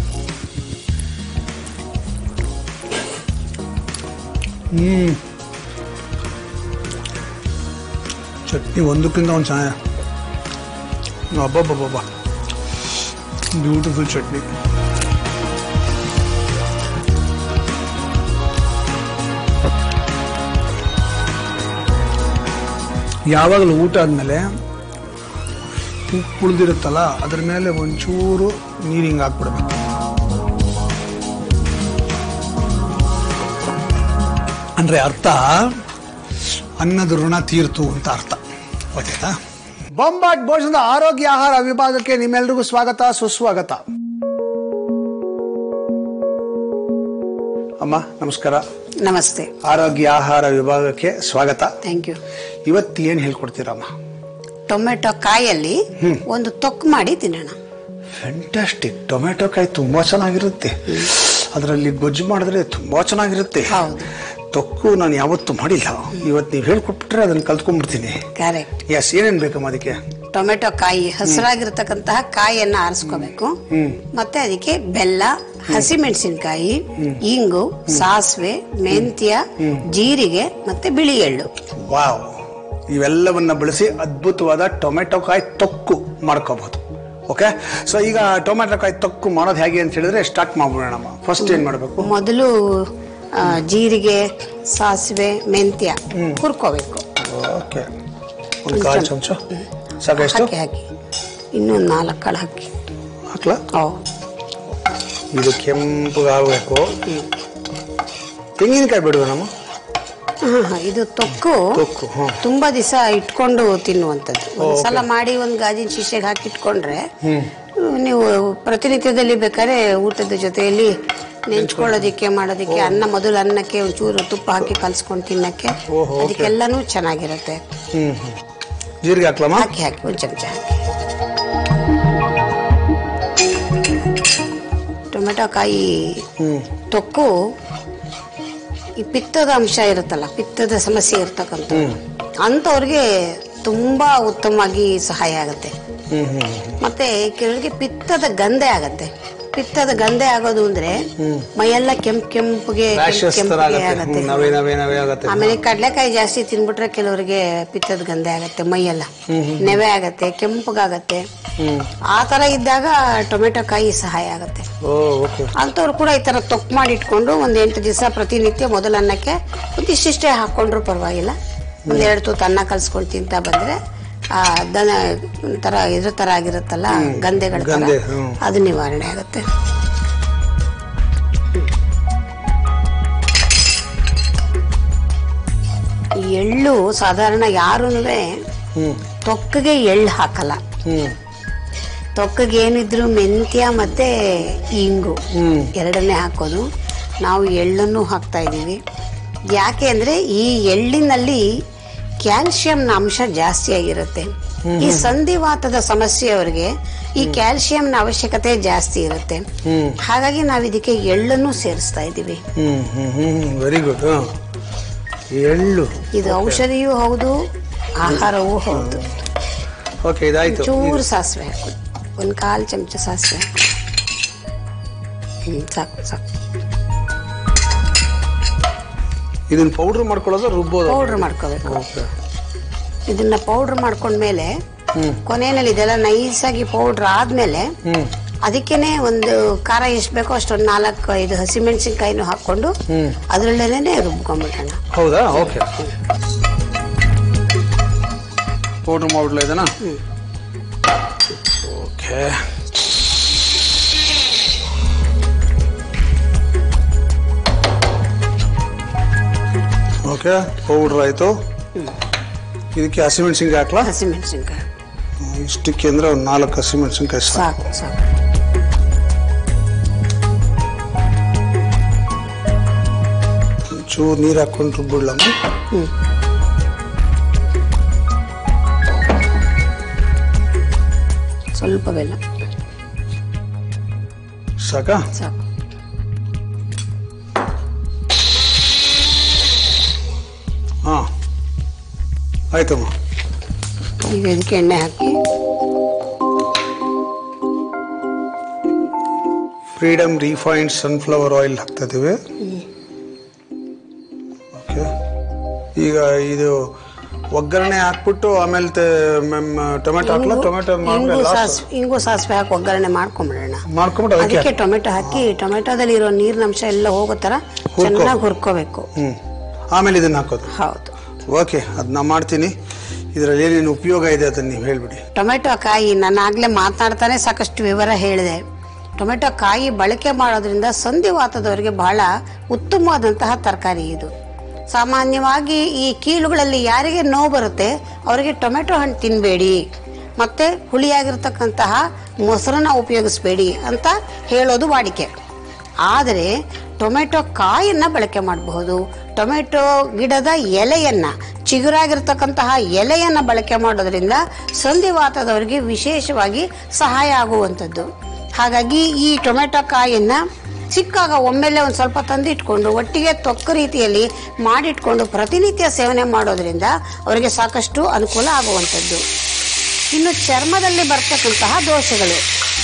ಹ್ಮ್ ಚಟ್ನಿ ಒಂದಕ್ಕಿಂತ ಒಂದು ಚೆನ್ನಾಗಿದೆ ಅಬ್ಬಬ್ಬಬ್ಬ ಬ್ಯೂಟಿಫುಲ್ ಚಟ್ನಿ ಯಾವಾಗಲೂ ಊಟ ಆದಮೇಲೆ ಉಪ್ಪು ಉಳಿದಿರುತ್ತಲ್ಲ ಅದ್ರ ಮೇಲೆ ಒಂಚೂರು ನೀರು ಹಿಂಗೆ ಹಾಕ್ಬಿಡ್ಬೇಕು ಅಂದರೆ ಅರ್ಥ ಅನ್ನದ ಋಣ ತೀರ್ತು ಅಂತ ಅರ್ಥ ಓಕೆನಾ ಬೊಂಬಾಟ್ ಭೋಜನದ ಆರೋಗ್ಯ ಆಹಾರ ವಿಭಾಗಕ್ಕೆ ನಿಮ್ಮೆಲ್ರಿಗೂ ಸ್ವಾಗತ ಸುಸ್ವಾಗತ ಅಮ್ಮ ನಮಸ್ಕಾರ ನಮಸ್ತೆ ಆರೋಗ್ಯ ಆಹಾರ ವಿಭಾಗಕ್ಕೆ ಸ್ವಾಗತ ಥ್ಯಾಂಕ್ ಯು ಇವತ್ತು ಏನ್ ಹೇಳ್ಕೊಡ್ತೀರಮ್ಮ ಟೊಮೆಟೊ ಕಾಯಲ್ಲಿ ಒಂದು ತೊಕ್ಕು ಮಾಡಿ ತಿನ್ನೋಣ ಫ್ಯಾಂಟಾಸ್ಟಿಕ್ ಟೊಮೆಟೊ ಕಾಯಿ ತುಂಬಾ ಚೆನ್ನಾಗಿರುತ್ತೆ ಅದರಲ್ಲಿ ಗೊಜ್ಜು ಮಾಡಿದ್ರೆ ತುಂಬಾ ಚೆನ್ನಾಗಿರುತ್ತೆ ಹೌದು. ತೊಕ್ಕು ನಾನು ಯಾವತ್ತೂ ಮಾಡಿಲ್ಲ ಇವತ್ತು ನೀವು ಹೇಳ್ಕೊಟ್ಬಿಟ್ರೆ ಅದನ್ನ ಕಲ್ತ್ಕೊಂಡ್ಬಿಡ್ತೀನಿ ಕರೆಕ್ಟ್ ಎಸ್ ಏನೇನ್ ಬೇಕಮ್ಮ ಅದಕ್ಕೆ ಟೊಮೆಟೊ ಕಾಯಿ ಹಸಿರಾಗಿರ್ತಕ್ಕಂತಹ ಕಾಯಿಯನ್ನ ಆರಿಸ್ಕೋಬೇಕು ಮತ್ತೆ ಅದಕ್ಕೆ ಬೆಲ್ಲ ಹಸಿಮೆಣಸಿನಕಾಯಿ ಇಂಗು ಸಾಸಿವೆ ಮೆಂತ್ಯ ಜೀರಿಗೆ ಮತ್ತೆ ಬಿಳಿ ಎಳ್ಳು ವಾವ್ ಇವೆಲ್ಲವನ್ನ ಬಳಸಿ ಅದ್ಭುತವಾದ ಟೊಮೆಟೊ ಕಾಯಿ ತೊಕ್ಕು ಮಾಡ್ಕೋಬಹುದು ಓಕೆ ಸೊ ಈಗ ಟೊಮೆಟೊ ಕಾಯಿ ತೊಕ್ಕು ಮಾಡೋದು ಹೇಗೆ ಅಂತ ಹೇಳಿದ್ರೆ ಸ್ಟಾರ್ಟ್ ಮಾಡ್ಬಿಡೋಣಮ್ಮ ಫಸ್ಟ್ ಏನ್ ಮಾಡಬೇಕು ಮೊದಲು ಆ, ಜೀರಿಗೆ ಸಾಸಿವೆ ಮೆಂತ್ಯ ಹುರ್ಕೋಬೇಕು ಓಕೆ ಒಂದು ಕಾಲು ಚಮಚ ಸಾಕಷ್ಟು ಹಾಕಿ ಹಾಕಿ ಇನ್ನೊಂದು ನಾಲ್ಕು ಕಾಳು ಹಾಕಿ ಹಾಕ್ಲಾ ಓ ಇದು ಕೆಂಪಗಾಗಬೇಕು ತೆಂಗಿನಕಾಯಿ ಬಿಡುವೇನಮ್ಮ ಹಾ, ಹಾ, ಇದು ತೊಕ್ಕು ತೊಕ್ಕು ಹ್ಞೂ ತುಂಬಾ ದಿವಸ ಇಟ್ಕೊಂಡು ತಿನ್ನುವಂಥದ್ದು ಒಂದ್ಸಲ ಮಾಡಿ ಒಂದು ಗಾಜಿನ ಶೀಶೆಗೆ ಹಾಕಿ ಇಟ್ಕೊಂಡ್ರೆ ನೀವು ಪ್ರತಿನಿತ್ಯದಲ್ಲಿ ಬೇಕಾದ್ರೆ ಊಟದ ಜೊತೆಯಲ್ಲಿ ನೆಂಚ್ಕೊಳ್ಳೋದಿಕ್ಕೆ ಮಾಡೋದಿಕ್ಕೆ ಅನ್ನ ಮೊದಲು ಅನ್ನಕ್ಕೆ ಒಂಚೂರು ತುಪ್ಪ ಹಾಕಿ ಕಲ್ಸ್ಕೊಂಡು ತಿನ್ನಕ್ಕೆ ಓಹೋ, ಅದಕ್ಕೆಲ್ಲನೂ ಚೆನ್ನಾಗಿರುತ್ತೆ ಹ್ಞೂ ಹ್ಞೂ ಜೀರಿಗೆ ಹಾಕ್ಲಮ್ಮ ಹಾಕಿ ಹಾಕಿ ಒಂದು ಚಮಚ ಹಾಕಿ ಟೊಮೆಟೊ ಕಾಯಿ ಹ್ಞೂ ತೊಕ್ಕು ಈ ಪಿತ್ತದ ಅಂಶ ಇರುತ್ತಲ್ಲ ಪಿತ್ತದ ಸಮಸ್ಯೆ ಇರ್ತಕ್ಕಂಥ ಅಂಥವ್ರಿಗೆ ತುಂಬಾ ಉತ್ತಮವಾಗಿ ಸಹಾಯ ಆಗುತ್ತೆ ಹ್ಞೂ ಹ್ಞೂ ಮತ್ತೆ ಕೆಲವರಿಗೆ ಪಿತ್ತದ ಗಂಧೆ ಆಗತ್ತೆ ಪಿತ್ತದ ಗಂಧೆ ಆಗೋದು ಅಂದ್ರೆ ಮೈಯೆಲ್ಲ ಕೆಂಪ್ ಕೆಂಪುಗೆ ಕೆಂಪ್ ರ್ಯಾಷಸ್ ಥರ ಕೆಂಪುಗೆ ಆಗತ್ತೆ ಆಗತ್ತೆ ಹ್ಮ್, ನವೆ ನವೆ ನವೆ ಆಗತ್ತೆ ಆಮೇಲೆ ಕಡಲೆಕಾಯಿ ಜಾಸ್ತಿ ತಿನ್ಬಿಟ್ರೆ ಕೆಲವರಿಗೆ ಪಿತ್ತದ ಗಂಧೆ ಆಗತ್ತೆ ಮೈಯೆಲ್ಲ ನೆವೆ ಆಗತ್ತೆ ಕೆಂಪಗಾಗತ್ತೆ ಆ ತರ ಇದ್ದಾಗ ಟೊಮೆಟೊ ಕಾಯಿ ಸಹಾಯ ಆಗತ್ತೆ ಓ ಓಕೆ ಅಂಥವ್ರು ಕೂಡ ಈ ತರ ತೊಕ್ ಮಾಡಿ ಇಟ್ಕೊಂಡು ಒಂದ್ ಎಂಟು ದಿವಸ ಪ್ರತಿನಿತ್ಯ ಮೊದಲ ಅನ್ನಕ್ಕೆ ಒಂದಿಷ್ಟಿಷ್ಟೇ ಹಾಕೊಂಡ್ರು ಪರವಾಗಿಲ್ಲ ಒಂದೆರಡು ತುತ್ತು ಅನ್ನ ಕಲ್ಸ್ಕೊಂಡು ತಿಂತಾ ಬಂದ್ರೆ ಆ ದನ ಒಂಥರ ಇದ್ರ ತರ ಆಗಿರುತ್ತಲ್ಲ ಗಂಧೆಗಳ ತರ ಗಂಧೆ, ಹ್ಮ್. ಅದು ನಿವಾರಣೆ ಆಗುತ್ತೆ ಈ ಎಳ್ಳು ಸಾಧಾರಣ ಯಾರೂ ಹ್ಞೂ ತೊಕ್ಕಗೆ ಎಳ್ಳು ಹಾಕಲ್ಲ ಹ್ಞೂ ತೊಕ್ಕಗೆ ಏನಿದ್ರು ಮೆಂತ್ಯ ಮತ್ತೆ ಇಂಗು ಹ್ಮ್. ಎರಡನ್ನೇ ಹಾಕೋದು ನಾವು ಎಳ್ಳನ್ನು ಹಾಕ್ತಾ ಇದ್ದೀವಿ ಯಾಕೆ ಅಂದ್ರೆ ಈ ಎಳ್ಳಿನಲ್ಲಿ ಕ್ಯಾಲ್ಸಿಯಂನ ಅಂಶ ಜಾಸ್ತಿ ಆಗಿರುತ್ತೆ ಈ ಸಂಧಿವಾತದ ಸಮಸ್ಯೆಯವರಿಗೆ ಈ ಕ್ಯಾಲ್ಸಿಯಂನ ಅವಶ್ಯಕತೆ ಜಾಸ್ತಿ ಇರುತ್ತೆ ಹಾಗಾಗಿ ನಾವು ಇದಕ್ಕೆ ಎಳ್ಳನ್ನು ಸೇರಿಸ್ತಾ ಇದ್ದೀವಿ ಹ್ಞೂ ಹ್ಞೂ ಹ್ಞೂ ವೆರಿ ಗುಡ್ ಹಾಂ ಎಳ್ಳು ಇದು ಔಷಧಿಯೂ ಹೌದು ಆಹಾರವೂ ಹೌದು ಓಕೆ ಇದಾಯ್ತು ಚೂರು ಸಾಸಿವೆ ಹಾಕೋದು ಒಂದು ಕಾಲು ಚಮಚ ಸಾಸಿವೆ ಹಾಕು ಹ್ಮ್ ಸಾಕು ಸಾಕು ಇದನ್ನ ಪೌಡರ್ ಮಾಡ್ಕೊಳ್ಳೋದು ರುಬ್ಬೋದು ಪೌಡ್ರ್ ಮಾಡ್ಕೋಬೇಕು ಓಕೆ ಇದನ್ನ ಪೌಡ್ರ್ ಮಾಡ್ಕೊಂಡ್ಮೇಲೆ ಕೊನೆಯಲ್ಲಿ ಇದೆಲ್ಲ ನೈಸಾಗಿ ಪೌಡ್ರ್ ಆದ್ಮೇಲೆ ಅದಕ್ಕೇನೆ ಒಂದು ಖಾರ ಎಷ್ಟು ಬೇಕೋ ಅಷ್ಟೊಂದು ನಾಲ್ಕು ಐದು ಹಸಿಮೆಣಸಿನ್ಕಾಯಿನೂ ಹಾಕೊಂಡು ಅದರಲ್ಲೇನೆ ರುಬ್ಕೊಂಡ್ಬಿಡೋಣ ಹೌದಾ ಓಕೆ ಪೌಡರ್ ಮಾಡ್ಬಿಡ್ಲ ಇದನ್ನ ಓಕೆ ಓಕೆ ಪೌಡ್ರ್ ಆಯ್ತು ಇದಕ್ಕೆ ಹಸಿಮೆಣಸಿನ್ಕಾಯಿ ಹಾಕ್ಲಾ ಹಸಿಮೆಣಸಿನ್ಕಾಯಿ ಇಷ್ಟಕ್ಕೆ ಅಂದ್ರೆ ಒಂದು ನಾಲ್ಕು ಹಸಿಮೆಣಸಿನ್ಕಾಯಿ ಸಾಕು ಸಾಕು ಸಾಕು ಚೂರು ನೀರು ಹಾಕೊಂಡು ರುಬ್ಬಿಡ್ಲಮ್ಮ ಸ್ವಲ್ಪ ಬೆಲ್ಲ ಸಾಕಾ ಸಾಕು ಹಾಂ ಆಯ್ತಮ್ಮ ಈಗ ಇದಕ್ಕೆ ಎಣ್ಣೆ ಹಾಕಿ ಫ್ರೀಡಮ್ ರಿಫೈನ್ಡ್ ಸನ್ಫ್ಲವರ್ ಆಯಿಲ್ ಹಾಕ್ತಾ ಇದೀವಿ ಓಕೆ ಈಗ ಇದು ಒಗ್ಗರಣೆ ಹಾಕ್ಬಿಟ್ಟು ಆಮೇಲೆ ಟೊಮೆಟೊ ಹಾಕ್ಲಾ ಟೊಮೆಟೊ ಇಂಗು ಮಾಡ್ಮೇಲೆ ಸಾಸಿವೆ ಇಂಗು ಸಾಸಿವೆ ಹಾಕಿ ಒಗ್ಗರಣೆ ಮಾಡ್ಕೊಂಬಿಡೋಣ ಮಾಡ್ಕೊಂಬಿಟ್ಟು ಅದಕ್ಕೆ ಅದಕ್ಕೆ ಟೊಮೆಟೊ ಹಾಕಿ ಟೊಮೆಟೊದಲ್ಲಿ ಇರೋ ನೀರಿನಂಶ ಎಲ್ಲ ಹೋಗೋ ತರ ಚೆನ್ನಾಗಿ ಹುರ್ಕೋಬೇಕು ಹ್ಞೂ ಆಮೇಲೆ ಇದನ್ನ ಹಾಕೋದು ಹೌದು ಓಕೆ ಅದನ್ನ ಮಾಡ್ತೀನಿ ಇದರಲ್ಲಿ ಏನೇನು ಉಪಯೋಗ ಇದೆ ಅದನ್ನ ನೀವು ಹೇಳ್ಬಿಡಿ ಟೊಮೆಟೊ ಕಾಯಿ ನಾನು ಆಗ್ಲೇ ಮಾತನಾಡ್ತಾನೆ ಸಾಕಷ್ಟು ವಿವರ ಹೇಳಿದೆ ಟೊಮೆಟೊ ಕಾಯಿ ಬಳಕೆ ಮಾಡೋದ್ರಿಂದ ಸಂಧಿವಾತದವರಿಗೆ ಬಹಳ ಉತ್ತಮವಾದಂತಹ ತರಕಾರಿ ಇದು ಸಾಮಾನ್ಯವಾಗಿ ಈ ಕೀಲುಗಳಲ್ಲಿ ಯಾರಿಗೆ ನೋವು ಬರುತ್ತೆ ಅವರಿಗೆ ಟೊಮೆಟೊ ಹಣ್ಣು ತಿನ್ನಬೇಡಿ ಮತ್ತೆ ಹುಳಿಯಾಗಿರ್ತಕ್ಕಂತಹ ಮೊಸರನ್ನ ಉಪಯೋಗಿಸಬೇಡಿ ಅಂತ ಹೇಳೋದು ವಾಡಿಕೆ ಆದರೆ ಟೊಮೆಟೊ ಕಾಯನ್ನ ಬಳಕೆ ಮಾಡಬಹುದು ಟೊಮೆಟೊ ಗಿಡದ ಎಲೆಯನ್ನ ಚಿಗುರಾಗಿರ್ತಕ್ಕಂತಹ ಎಲೆಯನ್ನ ಬಳಕೆ ಮಾಡೋದ್ರಿಂದ ಸಂಧಿವಾತದವರಿಗೆ ವಿಶೇಷವಾಗಿ ಸಹಾಯ ಆಗುವಂಥದ್ದು ಹಾಗಾಗಿ ಈ ಟೊಮೆಟೊ ಕಾಯನ್ನ ಸಿಕ್ಕಾಗ ಒಮ್ಮೆಲೆ ಒಂದು ಸ್ವಲ್ಪ ತಂದಿಟ್ಕೊಂಡು ಒಟ್ಟಿಗೆ ತೊಕ್ಕ ರೀತಿಯಲ್ಲಿ ಮಾಡಿಟ್ಕೊಂಡು ಪ್ರತಿನಿತ್ಯ ಸೇವನೆ ಮಾಡೋದ್ರಿಂದ ಅವರಿಗೆ ಸಾಕಷ್ಟು ಅನುಕೂಲ ಆಗುವಂಥದ್ದು ಇನ್ನು ಚರ್ಮದಲ್ಲಿ ಬರ್ತಕ್ಕಂತಹ ದೋಷಗಳು